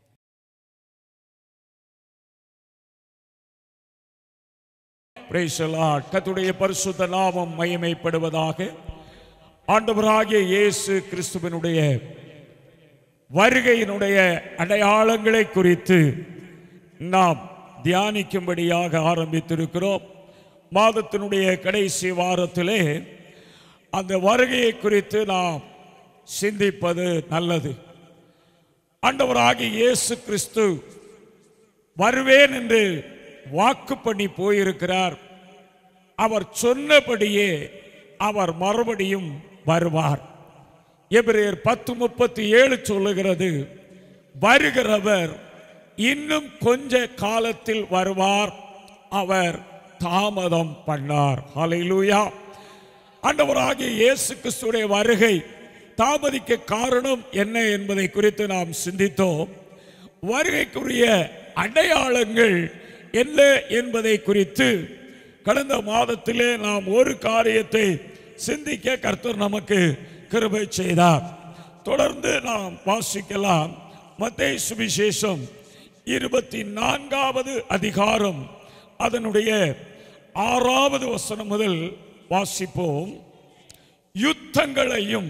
Praise the Lord. கர்த்தருடைய பரிசுத்த நாமம் மகிமைப்படுவதாக ஆண்டவராகிய இயேசு கிறிஸ்துவனுடைய வருகையினுடைய அடையாளங்களை குறித்து நாம் தியானிக்கும்படியாக ஆரம்பித்திருக்கிறோம் மாதத்தினுடைய கடைசி வாரத்திலே அந்த வருகையை குறித்து நாம் சிந்திப்பது நல்லது ஆண்டவராகிய இயேசு கிறிஸ்து வருவேன் என்று வாக்கு பண்ணி போயிருக்கிறார் அவர் சொன்னபடியே அவர் மறுபடியும் வருவார் எபிரேயர் பத்து முப்பத்தி ஏழு சொல்லுகிறது வருகிறவர் இன்னும் கொஞ்ச காலத்தில் வருவார் அவர் தாமதம் பண்ணார் ஹalleluya ஆண்டவராகிய இயேசு கிறிஸ்துடைய வருகை தாமதிக்க காரணம் என்ன என்பதை குறித்து நாம் சிந்தித்தோம் வருகைக்குரிய அடையாளங்கள் என்ன என்பதை குறித்து கடந்த மாதத்திலே நாம் ஒரு காரியத்தை சிந்திக்க கர்த்தர் நமக்கு கிருபை செய்தார் தொடர்ந்து நாம் வாசிக்கலாம் மத்தேயு சுவிசேஷம் இருபத்தி நான்காவது அதிகாரம் அதனுடைய ஆறாவது வசனம் முதல் வாசிப்போம் யுத்தங்களையும்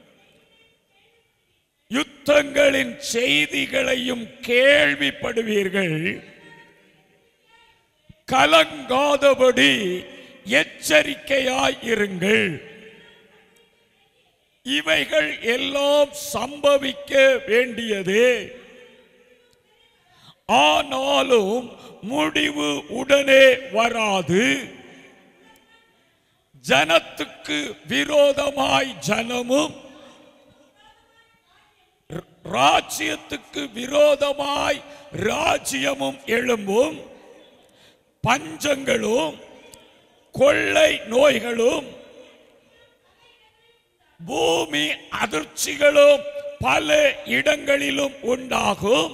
யுத்தங்களின் செய்திகளையும் கேள்விப்படுவீர்கள் கலங்காதபடி எச்சரிக்கையாய் இருங்கள் இவைகள் எல்லாம் சம்பவிக்க வேண்டியதே ஆனாலும் முடிவு உடனே வராது ஜனத்துக்கு விரோதமாய் ஜனமும் ராஜ்யத்துக்கு விரோதமாய் ராஜ்யமும் எழும்பும் பஞ்சங்களும் கொள்ளை நோய்களும் பூமி அதிர்ச்சிகளும் பல இடங்களிலும் உண்டாகும்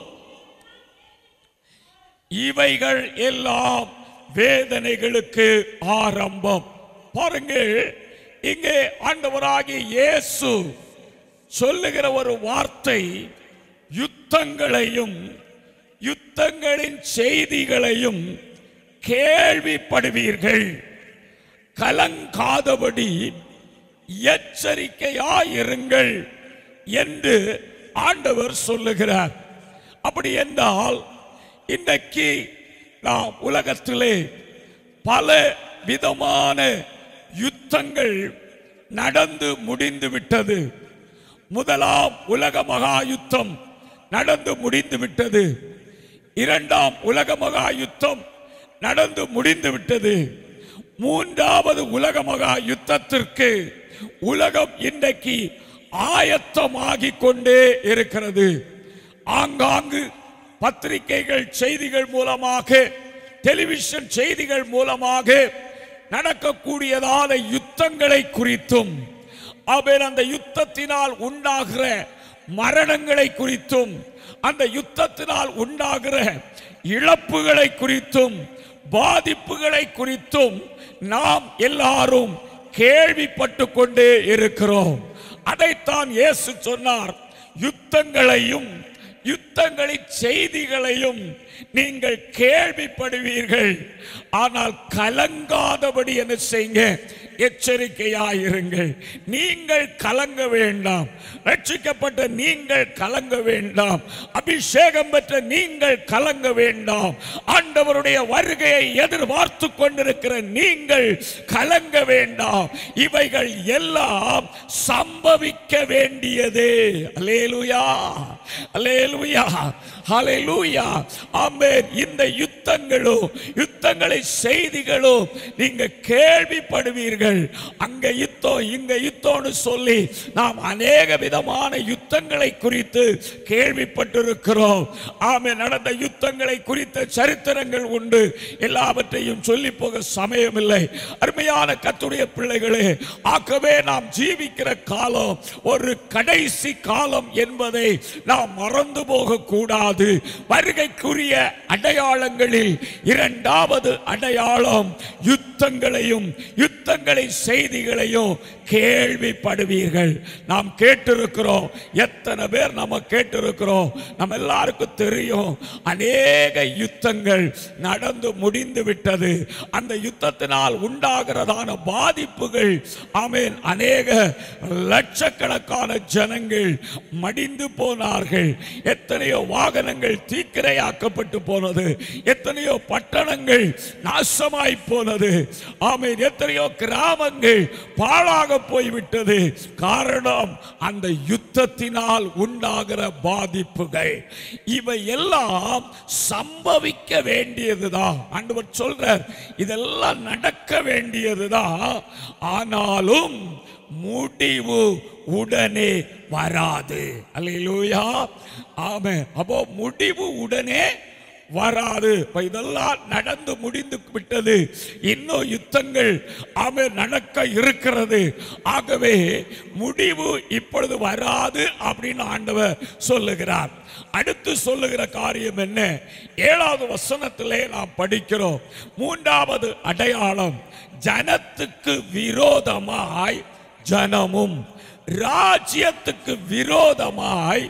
இவைகள் எல்லாம் வேதனைகளுக்கு ஆரம்பம் பாருங்கள் இங்கே ஆண்டவராகிய இயேசு சொல்லுகிற ஒரு வார்த்தை யுத்தங்களையும் யுத்தங்களின் செய்திகளையும் கேள்விப்படுவீர்கள் கலங்காதபடி எச்சரிக்கையாயிருங்கள் என்று ஆண்டவர் சொல்லுகிறார் அப்படி என்றால் இன்றைக்கு நாம் உலகத்திலே பல விதமான யுத்தங்கள் நடந்து முடிந்து விட்டது முதலாம் உலக மகா யுத்தம் நடந்து முடிந்து விட்டது இரண்டாம் உலக மகா யுத்தம் நடந்து முடிந்து விட்டது மூன்றாவது உலக மகா யுத்தத்திற்கு உலகம் இன்றைக்கு ஆயத்தமாகிக் கொண்டே இருக்கிறது ஆங்காங்கு பத்திரிகைகள் செய்திகள் மூலமாக டெலிவிஷன் செய்திகள் மூலமாக நடக்கக்கூடியதான யுத்தங்களை குறித்தும் அவர் அந்த யுத்தத்தினால் உண்டாகிற மரணங்களை குறித்தும் அந்த யுத்தத்தினால் உண்டாகிற இழப்புகளை குறித்தும் பாதிப்புகளை குறித்தும் நாம் எல்லாரும் கேள்விப்பட்டு கொண்டே இருக்கிறோம் அதைத்தான் இயேசு சொன்னார் யுத்தங்களையும் யுத்தங்களின் செய்திகளையும் நீங்கள் கேள்விப்படுவீர்கள் ஆனால் கலங்காதபடி என்ன செய்யுங்க எச்சரிக்கையாயிருங்கள் நீங்கள் கலங்க வேண்டாம் ரட்சிக்கப்பட்ட நீங்கள் கலங்க வேண்டாம் அபிஷேகம் பெற்ற நீங்கள் கலங்க வேண்டாம் ஆண்டவருடைய வருகையை எதிர்பார்த்து கொண்டிருக்கிற நீங்கள் கலங்க வேண்டாம் இவைகள் எல்லாம் சம்பவிக்க வேண்டியதே அலேலுயா அலேலுயா ஹalleluya ஆமென் இந்த யுத்தங்களோ யுத்தங்களை செய்திகளோ நீங்க கேள்விப்படுவீர்கள் அங்க யுத்தம் இங்க யுத்தம்னு சொல்லி நாம் அநேக விதமான யுத்தங்களை குறித்து கேள்விப்பட்டிருக்கிறோம் ஆமே நடந்த யுத்தங்களை குறித்த சரித்திரங்கள் உண்டு எல்லாவற்றையும் சொல்லி போக சமயமில்லை அருமையான கத்துடைய பிள்ளைகளே ஆகவே நாம் ஜீவிக்கிற காலம் ஒரு கடைசி காலம் என்பதை நாம் மறந்து போக கூடாது வருகைக்குரிய அடையாளங்களில் இரண்டாவது அடையாளம் யுத்தங்களையும் யுத்தங்கள் யுத்தங்களின் செய்திகளையும் கேள்விப்படுவீர்கள் நாம் கேட்டிருக்கிறோம் எத்தனை பேர் நம்ம கேட்டிருக்கிறோம் நம்ம எல்லாருக்கும் தெரியும் அநேக யுத்தங்கள் நடந்து முடிந்து விட்டது அந்த யுத்தத்தினால் உண்டாகிறதான பாதிப்புகள் ஆமென் அநேக லட்சக்கணக்கான ஜனங்கள் மடிந்து போனார்கள் எத்தனையோ வாகனங்கள் தீக்கிரையாக்கப்பட்டு போனது எத்தனையோ பட்டணங்கள் நாசமாய் போனது ஆமென் எத்தனையோ கிராமங்கள் பாழாக போய்விட்டது காரணம் அந்த யுத்தத்தினால் உண்டாகிற பாதிப்புகள் இவை எல்லாம் சம்பவிக்க வேண்டியதுதான் ஆண்டவர் சொல்றார் இதெல்லாம் நடக்க வேண்டியதுதான் ஆனாலும் முடிவு உடனே வராது அல்லேலூயா ஆமே அப்போ முடிவு உடனே வராது இப்ப இதெல்லாம் நடந்து முடிந்து விட்டது இன்னும் யுத்தங்கள் ஆமே நடக்க இருக்கிறது ஆகவே முடிவு இப்பொழுது வராது அப்படின்னு ஆண்டவர் சொல்லுகிறார் அடுத்து சொல்லுகிற காரியம் என்ன ஏழாவது வசனத்திலே நாம் படிக்கிறோம் மூன்றாவது அடையாளம் ஜனத்துக்கு விரோதமாய் ஜனமும் ராஜ்யத்துக்கு விரோதமாய்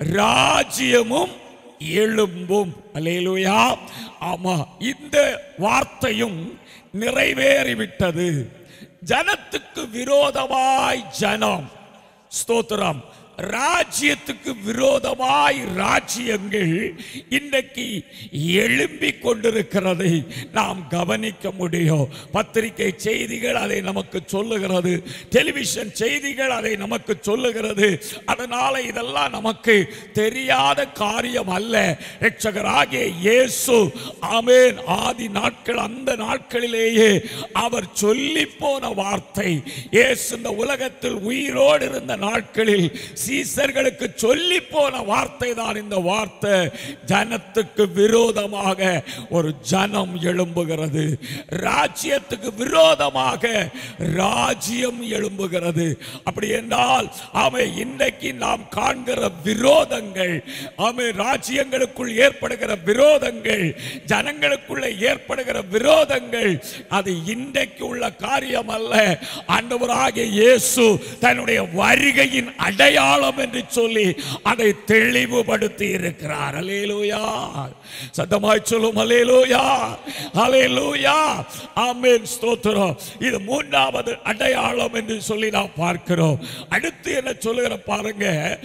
ராஜ்யமும் எழும்பும் அல்லேலூயா ஆமா இந்த வார்த்தையும் நிறைவேறிவிட்டது ஜனத்துக்கு விரோதமாய் ஜனம் ஸ்தோத்திரம் ராஜ்யத்துக்கு விரோதமாய் ராஜ்யங்கள் இன்றைக்கு எழும்பிக் கொண்டிருக்கிறதை நாம் கவனிக்க முடியும் பத்திரிகை செய்திகள் அதை நமக்கு சொல்லுகிறது டெலிவிஷன் செய்திகள் அதை நமக்கு சொல்லுகிறது அதனால இதெல்லாம் நமக்கு தெரியாத காரியம் அல்ல ரட்சகராகிய இயேசு ஆமென் ஆதி நாட்கள் அந்த நாட்களிலேயே அவர் சொல்லி போன வார்த்தை இயேசு இந்த உலகத்தில் உயிரோடு இருந்த நாட்களில் சீசர்களுக்கு சொல்லி போன வார்த்தை தான் இந்த வார்த்தை ஜனத்துக்கு விரோதமாக ஒரு ஜனம் எழும்புகிறது ராஜ்யத்துக்கு விரோதமாக ராஜ்யம் எழும்புகிறது அப்படி என்றால் ஆமை இன்றைக்கு நாம் காண்கிற விரோதங்கள் ஆமை ராஜ்யங்களுக்குள் ஏற்படுகிற விரோதங்கள் ஜனங்களுக்குள்ள ஏற்படுகிற விரோதங்கள் அது இன்றைக்கு உள்ள காரியம் அல்ல ஆண்டவராகிய இயேசு தன்னுடைய வருகையின் அடையாளம் என்று சொல்லி அதை தெளிவுபடுத்தி இருக்கிறார் அலேலூயா சத்தமாய் சொல்லும் அலேலூயா அலேலூயா ஆமென் ஸ்தோத்திரம் இது மூன்றாவது அடையாளம் என்று சொல்லி நாம் பார்க்கிறோம் அடுத்து என்ன சொல்லுகிற பாருங்க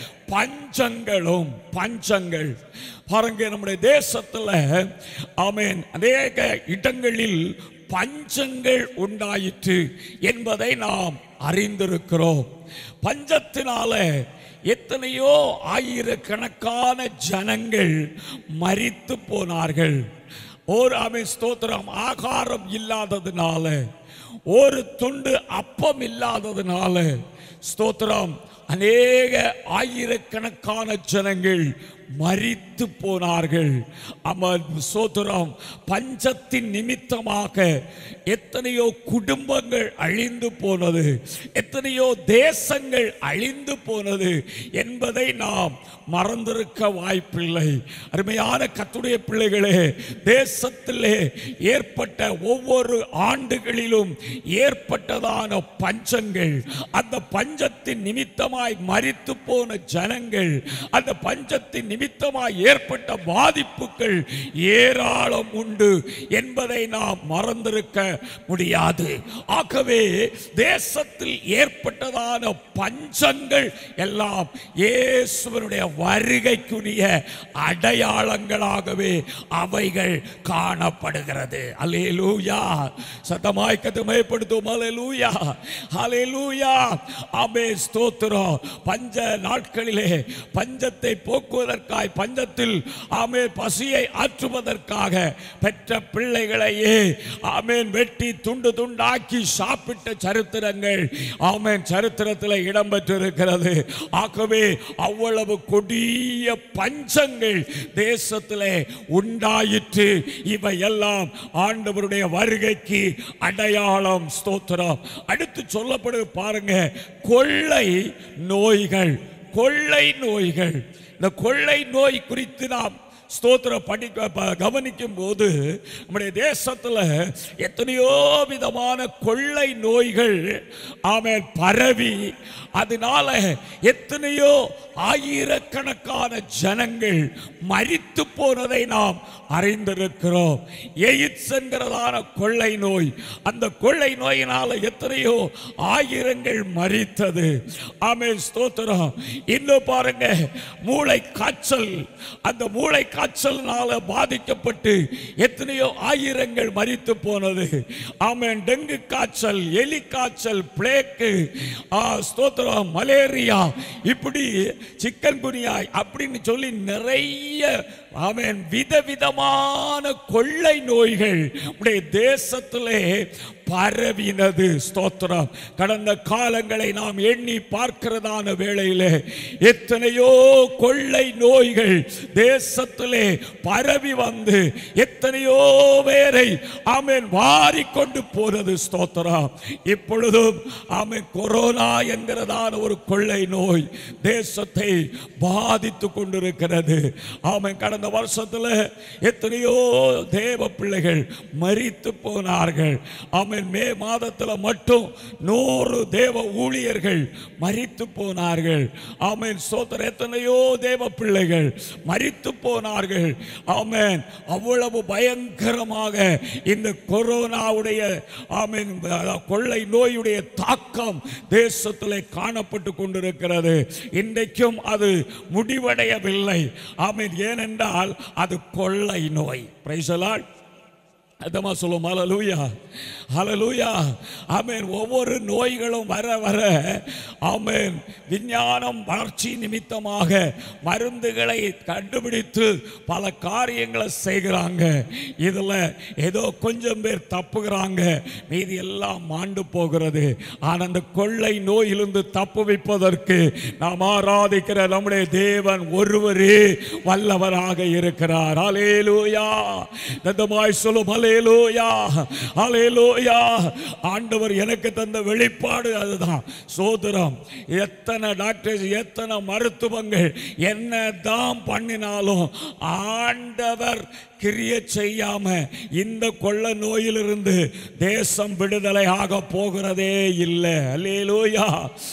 பஞ்சங்களும் பஞ்சங்கள் பாருங்க நம்முடைய தேசத்துல ஆமென் அநேக இடங்களில் பஞ்சங்கள் உண்டாயிற்று என்பதை நாம் அறிந்திருக்கிறோம் பஞ்சத்தினால எத்தனையோ ஆயிரக்கணக்கான ஜனங்கள் மரித்து போனார்கள் ஒரு அமை ஸ்தோத்திரம் ஆகாரம் இல்லாததுனால ஒரு துண்டு அப்பம் இல்லாததுனால ஸ்தோத்திரம் அநேக ஆயிரக்கணக்கான ஜனங்கள் மரித்து போனார்கள் அமர் சோதரம் பஞ்சத்தின் நிமித்தமாக எத்தனையோ குடும்பங்கள் அழிந்து போனது எத்தனையோ தேசங்கள் அழிந்து போனது என்பதை நாம் மறந்திருக்க வாய்ப்பில்லை அருமையான கத்துடைய பிள்ளைகளே தேசத்திலே ஏற்பட்ட ஒவ்வொரு ஆண்டுகளிலும் ஏற்பட்டதான பஞ்சங்கள் அந்த பஞ்சத்தின் நிமித்தமாய் மரித்து போன ஜனங்கள் அந்த பஞ்சத்தின் நிமித்தமாய் ஏற்பட்ட பாதிப்புகள் ஏராளம் உண்டு என்பதை நாம் மறந்திருக்க முடியாது ஆகவே தேசத்தில் ஏற்பட்டதான பஞ்சங்கள் எல்லாம் இயேசுவனுடைய வருகைக்குரிய அடையாளங்களாகவே அவைகள் காணப்படுகிறது அலேலூயா சத்தமாய் கதுமைப்படுத்தும் அலேலூயா அலேலூயா ஆமே ஸ்தோத்திரம் பஞ்ச நாட்களிலே பஞ்சத்தை போக்குவதற்காய் பஞ்சத்தில் ஆமே பசியை ஆற்றுவதற்காக பெற்ற பிள்ளைகளையே ஆமேன் வெட்டி துண்டு துண்டாக்கி சாப்பிட்ட சரித்திரங்கள் ஆமேன் சரித்திரத்தில் இடம்பெற்றிருக்கிறது ஆகவே அவ்வளவு கொடிய பஞ்சங்கள் தேசத்திலே உண்டாயிற்று இவை எல்லாம் ஆண்டவருடைய வருகைக்கு அடையாளம் ஸ்தோத்திரம் அடுத்து சொல்லப்படுது பாருங்க கொள்ளை நோய்கள் கொள்ளை நோய்கள் இந்த கொள்ளை நோய் குறித்து நாம் ஸ்தோத்திர படிக்க ப- கவனிக்கும் போது நம்முடைய தேசத்தில் எத்தனையோ விதமான கொள்ளை நோய்கள் ஆமென் பரவி அதனால எத்தனையோ ஆயிரக்கணக்கான ஜனங்கள் மரித்து போனதை நாம் அறிந்திருக்கிறோம் எய்ட்ஸ் என்கிறதான கொள்ளை நோய் அந்த கொள்ளை நோயினால எத்தனையோ ஆயிரங்கள் மரித்தது ஆமென் ஸ்தோத்திரம் இன்னும் பாருங்க மூளை காய்ச்சல் அந்த மூளை காய்ச்சல்னால பாதிக்கப்பட்டு எத்தனையோ ஆயிரங்கள் மரித்து போனது ஆமென் டெங்கு காய்ச்சல் எலி காய்ச்சல் பிளேக்கு ஆ, ஸ்தோத்திரம் மலேரியா இப்படி சிக்கன் குனியாய் அப்படின்னு சொல்லி நிறைய ஆமென் விதவிதமான கொள்ளை நோய்கள் உடைய தேசத்திலே பரவினது ஸ்தோத்திரம் கடந்த காலங்களை நாம் எண்ணி பார்க்கிறதான வேளையிலே எத்தனையோ கொள்ளை நோய்கள் தேசத்திலே பரவி வந்து எத்தனையோ பேரை ஆமென் வாரிக்கொண்டு போனது ஸ்தோத்திரம் இப்பொழுதும் ஆமென் கொரோனா என்கிறதான ஒரு கொள்ளை நோய் தேசத்தை பாதித்து கொண்டிருக்கிறது ஆமென் கடந்த வருஷத்துல எத்தனையோ தேவ பிள்ளைகள் மரித்து போனார்கள் ஆமென் மே மாதத்துல மட்டும் நூறு தேவ ஊழியர்கள் மரித்து போனார்கள் ஆமென் சோதர எத்தனையோ தேவ பிள்ளைகள் மரித்து போனார்கள் ஆமென் அவ்வளவு பயங்கரமாக இந்த கொரோனாவுடைய ஆமென் கொள்ளை நோயுடைய தாக்கம் தேசத்திலே காணப்பட்டு கொண்டிருக்கிறது இன்றைக்கும் அது முடிவடையவில்லை ஆமென் ஏனென்றால் அது கொள்ளை நோய் பிரைசலால் அதமா சொல்லுவோம் ஹalleluya ஹalleluya ஆமென் ஒவ்வொரு நோய்களும் வர வர ஆமென் விஞ்ஞானம் வளர்ச்சி நிமித்தமாக மருந்துகளை கண்டுபிடித்து பல காரியங்களை செய்கிறாங்க இதுல ஏதோ கொஞ்சம் பேர் தப்புகிறாங்க மீதி எல்லாம் மாண்டு போகிறது ஆனால் அந்த கொள்ளை நோயிலிருந்து தப்புவிப்பதற்கு நாம் ஆராதிக்கிற நம்முடைய தேவன் ஒருவரே வல்லவராக இருக்கிறார் அலேலூயா தந்தமாய் சொல்லும் அலேலூயா அலேலூயா ஆண்டவர் எனக்கு தந்த வெளிப்பாடு அதுதான் சோதரம் எத்தனை டாக்டர்ஸ் எத்தனை மருத்துவங்கள் என்ன தான் பண்ணினாலும் ஆண்டவர் கிரிய செய்யாம இந்த கொள்ள நோயிலிருந்து தேசம் விடுதலை ஆக போகிறதே இல்லை அலேலூயா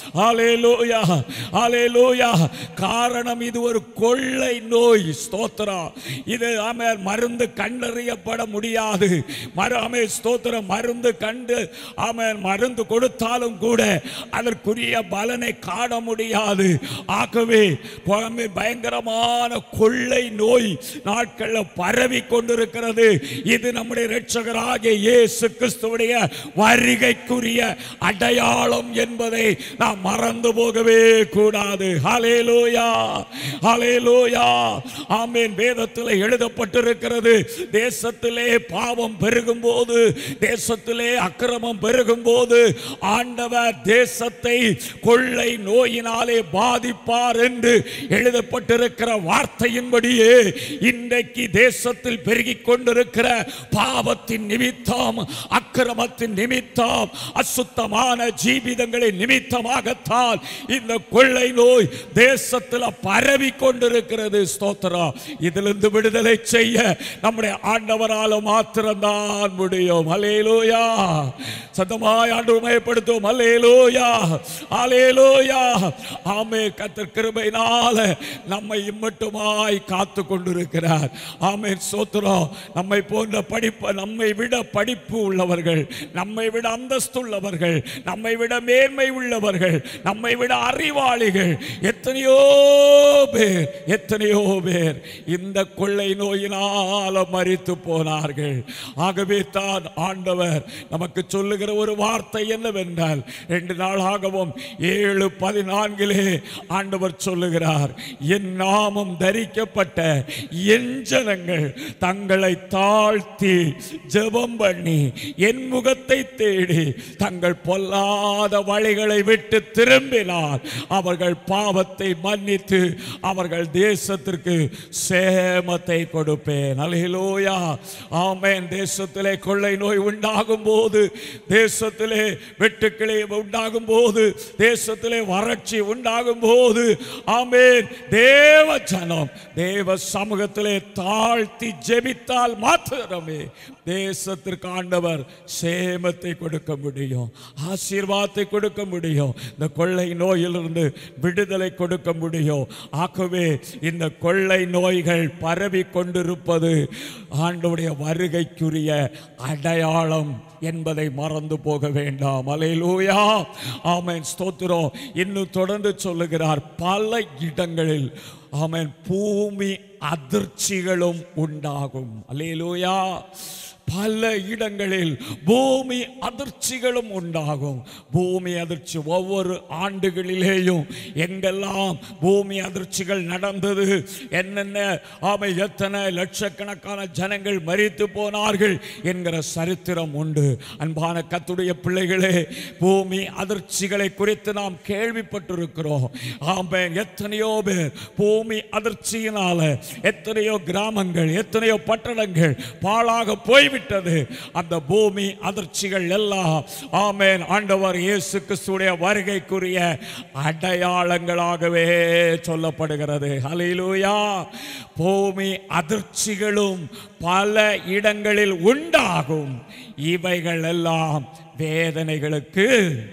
அலேலூயா அலேலூயா காரணம் இது ஒரு கொள்ளை நோய் ஸ்தோத்திரம் இது ஆமென் மருந்து கண்டறியப்பட முடியாது மறு ஆமே ஸ்தோத்திரம் மருந்து கண்டு ஆமென் மருந்து கொடுத்தாலும் கூட அதற்குரிய பலனை காண முடியாது ஆகவே குழம்பு பயங்கரமான கொள்ளை நோய் நாட்களில் பரவி கொண்டிருக்கிறது இது நம்முடைய இரட்சகராகிய இயேசு கிறிஸ்துவுடைய வருகைக்குரிய அடையாளம் என்பதை நாம் மறந்து போகவே கூடாது ஹalleluya ஹalleluya ஆமென் வேதத்தில் எழுதப்பட்டிருக்கிறது தேசத்திலே பாவம் பெருகும் போது தேசத்திலே அக்கிரமம் பெருகும் போது ஆண்டவர் தேசத்தை கொள்ளை நோயினாலே பாதிப்பார் என்று எழுதப்பட்டிருக்கிற வார்த்தையின்படியே இன்றைக்கு தேசத்தில் பெருகிக் கொண்டிருக்கிற பாவத்தின் நிமித்தம் அக்கிரமத்தின் நிமித்தம் அசுத்தமான ஜீவிதங்களின் நிமித்தமாகத்தான் இந்த கொள்ளை நோய் தேசத்தில் பரவி கொண்டிருக்கிறது ஸ்தோத்திரம் இதிலிருந்து விடுதலை செய்ய நம்முடைய ஆண்டவரால மாத்திரம்தான் முடியும் அலேலூயா சத்தமாய் ஆண்டு மயப்படுத்தும் அலேலூயா அலேலூயா ஆமே கத்தர் கிருபையினால நம்மை இம்மட்டுமாய் காத்து கொண்டிருக்கிறார் ஆமே சோத்திரம் நம்மை போன்ற படிப்பு நம்மை விட படிப்பு உள்ளவர்கள் நம்மை விட அந்தஸ்து உள்ளவர்கள் நம்மை விட மேன்மை உள்ளவர்கள் நம்மை விட அறிவாளிகள் எத்தனையோ பேர் எத்தனையோ பேர் இந்த கொள்ளை நோயினால மரித்து போனார்கள் ஆகவே தான் ஆண்டவர் நமக்கு சொல்லுகிற ஒரு வார்த்தை என்னவென்றால் ரெண்டு நாளாகவும் ஏழு பதினான்கிலே ஆண்டவர் சொல்லுகிறார் என் நாமம் தரிக்கப்பட்ட என் ஜனங்கள் தங்களை தாழ்த்தி ஜெபம் பண்ணி என் முகத்தை தேடி தங்கள் பொல்லாத வழிகளை விட்டு திரும்பினார் அவர்கள் பாவத்தை மன்னித்து அவர்கள் தேசத்திற்கு சேமத்தை கொடுப்பேன் அலையிலோயா ஆமென் ஆமென் தேசத்திலே கொள்ளை நோய் உண்டாகும் போது தேசத்திலே வெட்டுக்கிளை உண்டாகும் போது தேசத்திலே வறட்சி உண்டாகும் போது ஆமென் தேவ ஜனம் தேவ சமூகத்திலே தாழ்த்தி ஜெபித்தால் மாத்திரமே தேசத்திற்கு ஆண்டவர் சேமத்தை கொடுக்க முடியும் ஆசீர்வாதத்தை கொடுக்க முடியும் இந்த கொள்ளை நோயிலிருந்து விடுதலை கொடுக்க முடியும் ஆகவே இந்த கொள்ளை நோய்கள் பரவி கொண்டிருப்பது ஆண்டவுடைய வருகைக்குரிய அடையாளம் என்பதை மறந்து போக வேண்டாம் அலையிலூயா ஆமென் ஸ்தோத்திரம் இன்னும் தொடர்ந்து சொல்லுகிறார் பல இடங்களில் ஆமென் பூமி அதிர்ச்சிகளும் உண்டாகும் அலையிலூயா பல இடங்களில் பூமி அதிர்ச்சிகளும் உண்டாகும் பூமி அதிர்ச்சி ஒவ்வொரு ஆண்டுகளிலேயும் எங்கெல்லாம் பூமி அதிர்ச்சிகள் நடந்தது என்னென்ன ஆமை எத்தனை லட்சக்கணக்கான ஜனங்கள் மரித்து போனார்கள் என்கிற சரித்திரம் உண்டு அன்பான கத்துடைய பிள்ளைகளே பூமி அதிர்ச்சிகளை குறித்து நாம் கேள்விப்பட்டிருக்கிறோம் ஆமென் எத்தனையோ பேர் பூமி அதிர்ச்சியினால எத்தனையோ கிராமங்கள் எத்தனையோ பட்டணங்கள் பாழாக போய்விட்டது அந்த பூமி அதிர்ச்சிகள் எல்லாம் ஆமென் ஆண்டவர் இயேசு கிறிஸ்துடைய வருகைக்குரிய அடையாளங்களாகவே சொல்லப்படுகிறது ஹalleluya பூமி அதிர்ச்சிகளும் பல இடங்களில் உண்டாகும் இவைகள் எல்லாம் வேதனைகளுக்கு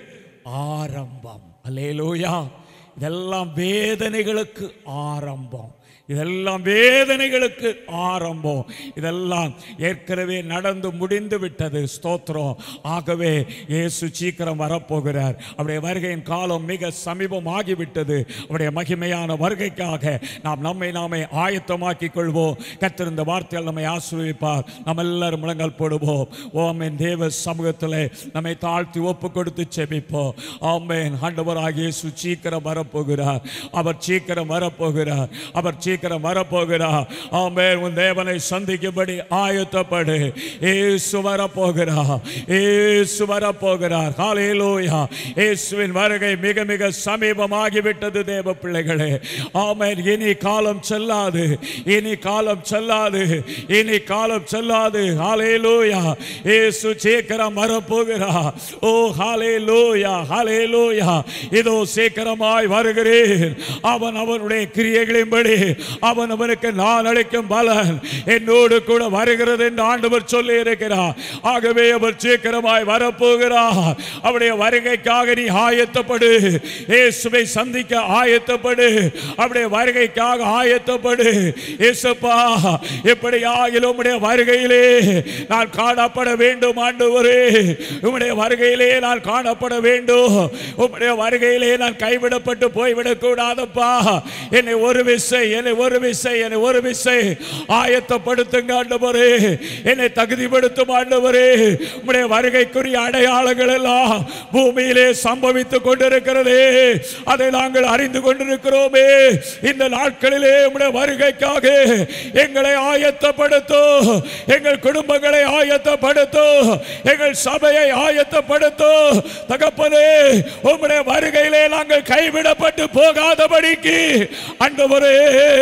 ஆரம்பம் அல்லேலூயா இதெல்லாம் வேதனைகளுக்கு ஆரம்பம் இதெல்லாம் வேதனைகளுக்கு ஆரம்பம் இதெல்லாம் ஏற்கனவே நடந்து முடிந்து விட்டது ஸ்தோத்திரம் ஆகவே இயேசு சீக்கிரம் வரப்போகிறார் அவருடைய வருகையின் காலம் மிக சமீபமாகிவிட்டது அவருடைய மகிமையான வருகைக்காக நாம் நம்மை நாமே ஆயத்தமாக்கிக் கொள்வோம் கத்திருந்த வார்த்தையால் நம்மை ஆசிர்வதிப்பார் நாம் எல்லாரும் முழங்கால் போடுவோம் ஓமேன் தேவ சமூகத்தில் நம்மை தாழ்த்தி ஒப்பு கொடுத்து செபிப்போம் ஆமேன் ஆண்டவராகிய இயேசு சீக்கிரம் வரப்போகிறார் அவர் சீக்கிரம் வரப்போகிறார் அவர் சீக்கிரம் வரப்போகிறார் ஆமேன் உன் தேவனை சந்திக்கும்படி ஆயத்தப்படு இயேசு வரப்போகிறார் இயேசு வரப்போகிறார் ஹalleluya இயேசுவின் வருகை மிக மிக சமீபமாகிவிட்டது தேவ பிள்ளைகளே ஆமென் இனி காலம் செல்லாது இனி காலம் செல்லாது இனி காலம் செல்லாது ஹalleluya இயேசு சீக்கிரம் வரப்போகிறார் ஓ ஹalleluya ஹalleluya இதோ சீக்கிரமாய் வருகிறேன் அவன் அவனுடைய கிரியைகளின்படி அவன் அவனுக்கு நான் அளிக்கும் பலன் என்னோடு கூட வருகிறது என்று ஆண்டவர் சொல்லி இருக்கிறார் ஆகவே அவர் சீக்கிரமாய் வரப்போகிறார் அவருடைய வருகைக்காக நீ ஆயத்தப்படு இயேசுவை சந்திக்க ஆயத்தப்படு அவருடைய வருகைக்காக ஆயத்தப்படு இயேசுப்பா எப்படி ஆகிலும் உம்முடைய வருகையிலே நான் காணப்பட வேண்டும் ஆண்டவரே உம்முடைய வருகையிலே நான் காணப்பட வேண்டும் உம்முடைய வருகையிலே நான் கைவிடப்பட்டு போய்விடக் கூடாதப்பா என்னை ஒரு விசை என்னை ஒரு விசை என்னை ஒரு விசை ஆயத்தப்படுத்துங்க ஆண்டவரே என்னை தகுதிப்படுத்தும் ஆண்டவரே உம்முடைய வருகைக்குரிய அடையாளங்கள் எல்லாம் பூமியிலே சம்பவித்துக் கொண்டிருக்கிறதே அதை நாங்கள் அறிந்து கொண்டிருக்கிறோமே இந்த நாட்களிலே உம்முடைய வருகைக்காக எங்களை ஆயத்தப்படுத்தும் எங்கள் குடும்பங்களை ஆயத்தப்படுத்தும் எங்கள் சபையை ஆயத்தப்படுத்தும் தகப்பனே உம்முடைய வருகையிலே நாங்கள் கைவிடப்பட்டு போகாதபடிக்கு ஆண்டவரே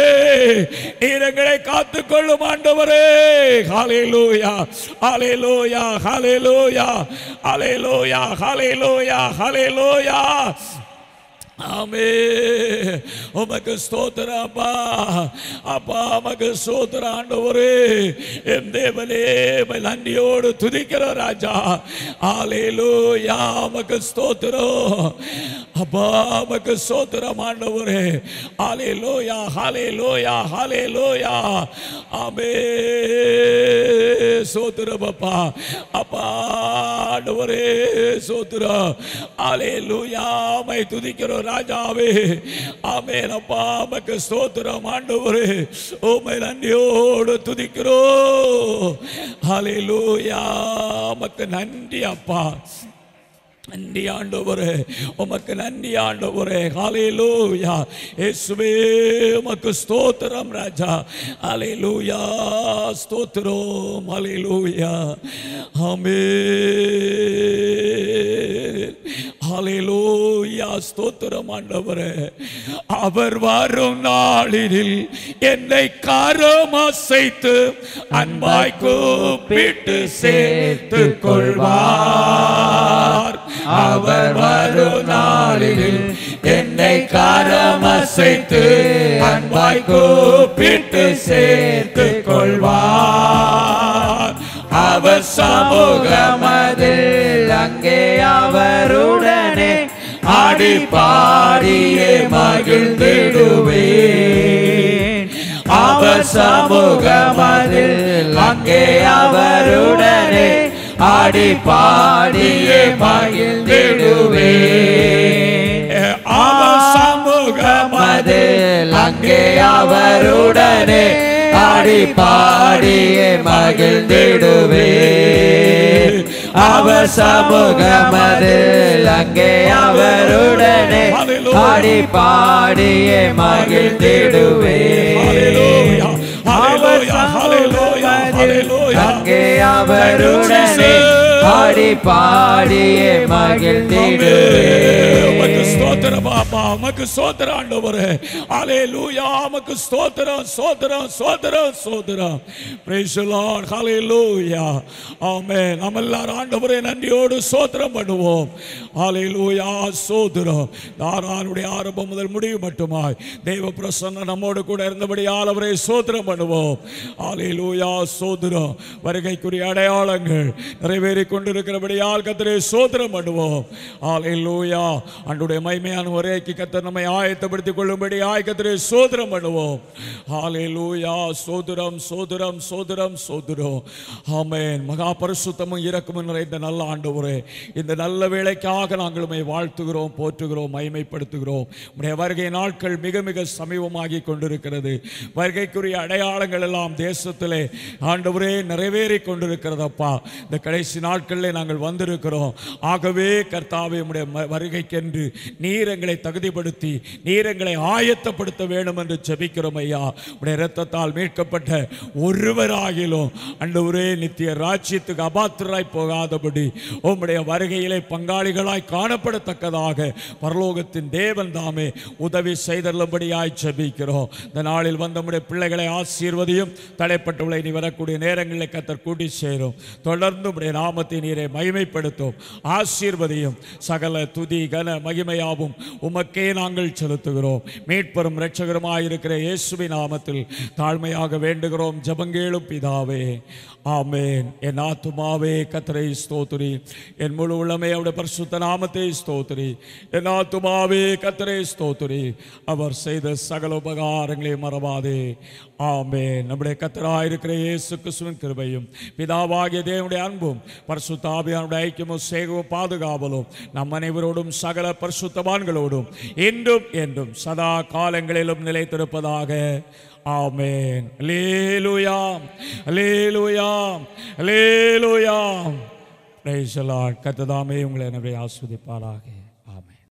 நீர் எங்களை காத்துக் கொள்ளும் ஆண்டவரே ஹalleluya ஹalleluya ஹalleluya ஹalleluya ஹalleluya ஹalleluya ஆமே உமக்கு ஸ்தோத்திரம் அப்பா அப்பா உமக்கு ஸ்தோத்திரம் ஆண்டவரே என் தேவனே உம்மை நன்றியோடு துதிக்கிற ராஜா ஆலேலூயா உமக்கு ஸ்தோத்திரம் அப்பா உமக்கு ஸ்தோத்திரம் ஆண்டவரே ஆலேலூயா ஹalleluya ஹalleluya ஆமே ஸ்தோத்திரம் அப்பா அப்பா ஆண்டவரே ஸ்தோத்திரம் ஆலேலூயா உம்மை துதிக்கிறோம் ராஜாவே ஆமென் அப்பா உமக்கு ஸ்தோத்திரம் ஆண்டவரே உம்மை நன்றியோடு துதிக்கிறோம் ஹalleluya உமக்கு நன்றி அப்பா நன்றி ஆண்டவரே உமக்கு நன்றி ஆண்டவரே ஹalleluya இயேசுவே உமக்கு ஸ்தோத்திரம் ராஜா ஹalleluya ஸ்தோத்திரம் ஹalleluya ஆமென் ஹalleluya ஸ்தோத்திரம் ஆண்டவரே அவர் வரும் நாளில் என்னை கரம் அசைத்து அன்பாய் கூப்பிட்டு சேர்த்து கொள்வார் அவர் வரும் நாளில் என்னை கரம் அசைத்து அன்பாய் கூப்பிட்டு சேர்த்து கொள்வார் அவர் சமூகமதில் அங்கே அவருடனே ஆடி பாடியே மகிழ்ந்திடுவேன் அவர் சமூகமதில் அங்கே அவருடனே ஆடி பாடியே மகிழ்ந்திடுவேன் அவர் சமூகமதில் மதில் அங்கே அவருடனே ஆடி பாடியே மகிழ்ந்திடுவேன் அவர் சமூகமதில் அங்கே அவருடனே ஆடி பாடியே மகிழ்ந்திடுவேன் அவர் சமூகமதில் அங்கே அவருடனே ஆடி பாடியே உமக்கு மகிழ்ந்திடுவேன் ஸ்தோத்திரம் பாப்பா உமக்கு ஸ்தோத்திரம் ஆண்டவரே ஹalleluya உமக்கு ஸ்தோத்திரம் ஸ்தோத்திரம் ஸ்தோத்திரம் ஸ்தோத்திரம் praise the lord hallelujah ஆமென் நம்ம எல்லாரும் ஆண்டவரே நன்றியோடு ஸ்தோத்திரம் பண்ணுவோம் ஹalleluya ஸ்தோத்திரம் தாரானுடைய ஆரம்பம் முதல் முடிவு மட்டுமாய் தேவ பிரசன்னம் நம்மோடு கூட இருந்தபடியால் அவரை ஸ்தோத்திரம் பண்ணுவோம் ஹalleluya ஸ்தோத்திரம் வருகைக்குரிய அடையாளங்கள் நிறைவேறி கொண்டிருக்கிறபடியால் கத்தரை சோதரம் பண்ணுவோம் ஹalleluya அன்றுடைய மைமையான ஒரேக்கு கத்தர் நம்மை ஆயத்தப்படுத்திக் கொள்ளும்படி ஆய் கத்தரை சோதரம் பண்ணுவோம் ஹalleluya சோதரம் சோதரம் சோதரம் சோதரம் ஆமென் மகா பரிசுத்தமும் இரக்கமும் நிறைந்த நல்ல ஆண்டவரே இந்த நல்ல வேளைக்காக நாங்கள் உம்மை வாழ்த்துகிறோம் போற்றுகிறோம் மகிமைப்படுத்துகிறோம் உடைய வருகை நாட்கள் மிக மிக சமீபமாகி கொண்டிருக்கிறது வருகைக்குரிய அடையாளங்கள் எல்லாம் தேசத்திலே ஆண்டவரே நிறைவேறி கொண்டிருக்கிறதப்பா இந்த கடைசி நாட்களில் நாங்கள் வந்திருக்கிறோம் ஆகவே கர்த்தாவே உடைய வருகைக்கென்று நீர் எங்களை தகுதிப்படுத்தி நீர் எங்களை ஆயத்தப்படுத்த வேண்டும் என்று ஜெபிக்கிறோம் ஐயா உடைய இரத்தத்தால் மீட்கப்பட்ட ஒருவராகிலும் அண்டவரே நித்திய ராஜ்யத்துக்கு அபாத்திராய் போகாதபடி உம்முடைய வருகையிலே பங்காளிகளாய் காணப்படத்தக்கதாக பரலோகத்தின் தேவன் தாமே உதவி செய்தருளும்படியாய் ஜெபிக்கிறோம் இந்த நாளில் வந்த நம்முடைய பிள்ளைகளை ஆசீர்வதியும் தடைப்பட்டுள்ள இனி வரக்கூடிய நேரங்களில் கத்தர் கூட்டி சேரும் தொடர்ந்து உடைய நாமத்தை நீரை மகிமைப்படுத்தும் ஆசீர்வதியும் சகல துதி கன மகிமையாவும் உமக்கே நாங்கள் செலுத்துகிறோம் மீட்பெரும் இரட்சகருமாய் இருக்கிற இயேசுவின் நாமத்தில் தாழ்மையாக வேண்டுகிறோம் ஜபங்கேளும் பிதாவே ஆமேன் என் ஆத்துமாவே கத்தரை ஸ்தோத்திரி என் முழு உள்ளமே அவருடைய பரிசுத்த நாமத்தை ஸ்தோத்திரி என் ஆத்துமாவே கத்தரை ஸ்தோத்திரி அவர் செய்த சகல உபகாரங்களை மறவாதே ஆமேன் நம்முடைய கத்தராயிருக்கிற இயேசு கிறிஸ்துவின் கிருபையும் பிதாவாகிய தேவனுடைய அன்பும் பரிசுத்தாபியானுடைய ஐக்கியமும் சேகவும் பாதுகாவலும் நம் அனைவரோடும் சகல பரிசுத்தவான்களோடும் இன்றும் என்றும் சதா காலங்களிலும் நிலைத்திருப்பதாக ஆமேன் லேலுயாம் லேலுயாம் லேலுயாம் பிரைஸ் கத்ததாமே உங்களை என்னுடைய ஆஸ்வதிப்பாராக